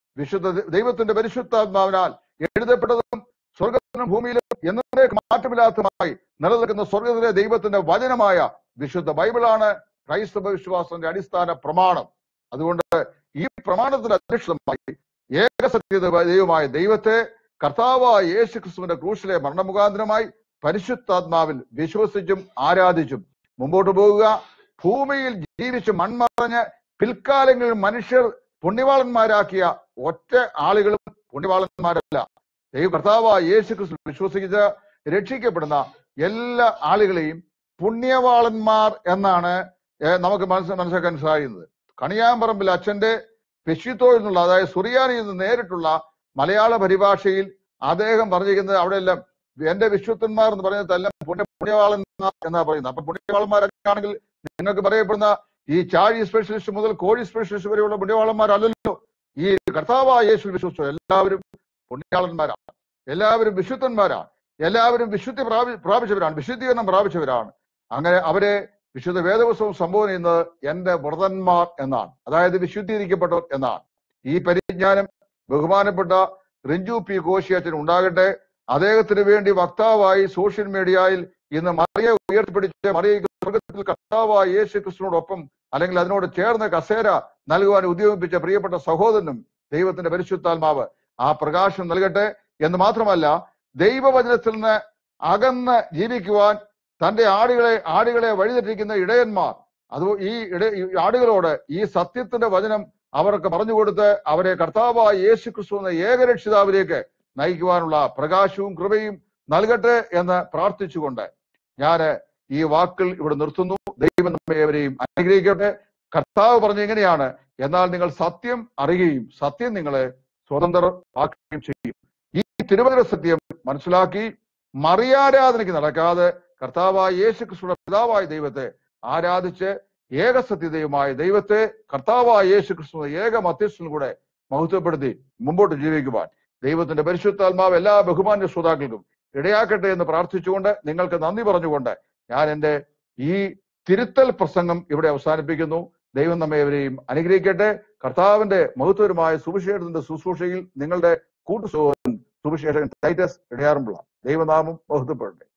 Speaker 1: വിശുദ്ധ ദൈവത്തിന്റെ പരിശുദ്ധാത്മാവിനാൽ എഴുതപ്പെട്ടതും സ്വർഗത്തിനും ഭൂമിയിലും എന്നേക്ക് മാറ്റമില്ലാത്തതുമായി നിലനിൽക്കുന്ന സ്വർഗത്തിലെ ദൈവത്തിന്റെ വചനമായ വിശുദ്ധ ബൈബിളാണ് ക്രൈസ്തവ വിശ്വാസത്തിന്റെ അടിസ്ഥാന പ്രമാണം അതുകൊണ്ട് ഈ പ്രമാണത്തിന് അധിഷ്ഠിതമായി ഏകസത്യത ദൈവമായ ദൈവത്തെ കർത്താവായ യേശു ക്രിസ്തുവിന്റെ ക്രൂശിലെ മരണമുഖാന്തരമായി പരിശുദ്ധാത്മാവിൽ വിശ്വസിച്ചും ആരാധിച്ചും മുമ്പോട്ട് പോകുക ഭൂമിയിൽ ജീവിച്ച് മൺമറഞ്ഞ് പിൽക്കാലങ്ങളിൽ മനുഷ്യർ പുണ്യവാളന്മാരാക്കിയ ഒറ്റ ആളുകളും പുണ്യവാളന്മാരല്ല ദൈവ കർത്താവായ യേശു ക്രിസ്തു വിശ്വസിച്ച് രക്ഷിക്കപ്പെടുന്ന എല്ലാ ആളുകളെയും പുണ്യവാളന്മാർ എന്നാണ് ഏഹ്, നമുക്ക് മനസ്സ് മനസ്സിലാക്കാൻ സാധിക്കുന്നത് കണിയാമ്പറമ്പിൽ അച്ഛന്റെ പെശിത്തോയിൽ നിന്നുള്ള അതായത് സുറിയാനിയിൽ നിന്ന് നേരിട്ടുള്ള മലയാള പരിഭാഷയിൽ അദ്ദേഹം പറഞ്ഞിരിക്കുന്നത് അവിടെയെല്ലാം എന്റെ വിശ്വത്തന്മാർ എന്ന് പറയുന്നതെല്ലാം പുണ്യ പുണ്യവാളന്മാർ എന്നാ പറയുന്നത് അപ്പൊ പുണ്യവാളന്മാരൊക്കെയാണെങ്കിൽ നിങ്ങൾക്ക് പറയപ്പെടുന്ന ഈ ചാഴി സ്പെഷ്യലിസ്റ്റ് മുതൽ കോഴി സ്പെഷ്യലിസ്റ്റ് വരെയുള്ള പുണ്യവാളന്മാരല്ലല്ലോ ഈ കർത്താവായ യേശു വിശ്വസിച്ചു എല്ലാവരും പുണ്യാളന്മാരാണ് എല്ലാവരും വിശുദ്ധന്മാരാണ് എല്ലാവരും വിശുദ്ധി പ്രാപി പ്രാപിച്ചവരാണ് വിശുദ്ധീകരണം പ്രാപിച്ചവരാണ് അങ്ങനെ അവരെ വിശുദ്ധ വേദപുസ്തകം സംബോധന ചെയ്യുന്നത് എന്റെ വ്രതന്മാർ എന്നാണ് അതായത് വിശുദ്ധീകരിക്കപ്പെട്ടവർ എന്നാണ് ഈ പരിജ്ഞാനം ബഹുമാനപ്പെട്ട റിഞ്ചു പി കോശിയച്ചൻ ഉണ്ടാകട്ടെ അദ്ദേഹത്തിന് വേണ്ടി വക്താവായി സോഷ്യൽ മീഡിയയിൽ ഇന്ന് മറിയെ ഉയർത്തിപ്പിടിച്ച് മറിയയ്ക്ക് സ്വർഗത്തിൽ കർത്താവായ യേശു ക്രിസ്തുവിനോടൊപ്പം അല്ലെങ്കിൽ അതിനോട് ചേർന്ന് കസേര നൽകുവാൻ ഉദ്യോഗിപ്പിച്ച പ്രിയപ്പെട്ട സഹോദരനും ദൈവത്തിന്റെ പരിശുദ്ധാത്മാവ് ആ പ്രകാശം നൽകട്ടെ എന്ന് മാത്രമല്ല ദൈവവചനത്തിൽ നിന്ന് അകന്ന് ജീവിക്കുവാൻ തന്റെ ആടുകളെ ആടുകളെ വഴിതെറ്റിക്കുന്ന ഇടയന്മാർ അത് ഈ ഇട ഈ ആടുകളോട് ഈ സത്യത്തിന്റെ വചനം അവർക്ക് പറഞ്ഞു കൊടുത്ത് അവരെ കർത്താവായ യേശു ക്രിസ്തു എന്ന ഏകരക്ഷിതാവിലേക്ക് നയിക്കുവാനുള്ള പ്രകാശവും കൃപയും നൽകട്ടെ എന്ന് പ്രാർത്ഥിച്ചുകൊണ്ട് ഞാൻ ഈ വാക്കുകൾ ഇവിടെ നിർത്തുന്നു ദൈവം നമ്മെ ഏവരെയും അനുഗ്രഹിക്കട്ടെ കർത്താവ് പറഞ്ഞ എങ്ങനെയാണ് എന്നാൽ നിങ്ങൾ സത്യം അറിയുകയും സത്യം നിങ്ങളെ സ്വതന്ത്രമാക്കുകയും ചെയ്യും ഈ തിരുവചന സത്യം മനസ്സിലാക്കി മറിയാരാധനയ്ക്ക് നടക്കാതെ കർത്താവായ യേശു ക്രിസ്തുയുടെ പിതാവായ ദൈവത്തെ ആരാധിച്ച് ഏകസത്യതയുമായ ദൈവത്തെ കർത്താവായ യേശു ക്രിസ്തു ഏക മധ്യസ്ഥനും കൂടെ മഹത്വപ്പെടുത്തി മുമ്പോട്ട് ജീവിക്കുവാൻ ദൈവത്തിന്റെ പരിശുദ്ധാത്മാവ് എല്ലാ ബഹുമാന്യ ശ്രോതാക്കൾക്കും ഇടയാക്കട്ടെ എന്ന് പ്രാർത്ഥിച്ചുകൊണ്ട് നിങ്ങൾക്ക് നന്ദി പറഞ്ഞുകൊണ്ട് ഞാൻ എൻ്റെ ഈ തിരുത്തൽ പ്രസംഗം ഇവിടെ അവസാനിപ്പിക്കുന്നു ദൈവം നമ്മെ ഇവരെയും അനുഗ്രഹിക്കട്ടെ കർത്താവിന്റെ മഹത്വരമായ സുവിശേഷത്തിന്റെ ശുശ്രൂഷയിൽ നിങ്ങളുടെ കൂട്ടുസഹോദരൻ സുവിശേഷകൻ ടൈറ്റസ് ഇടയാറുമ്പോൾ ദൈവനാമം മഹത്വപ്പെടട്ടെ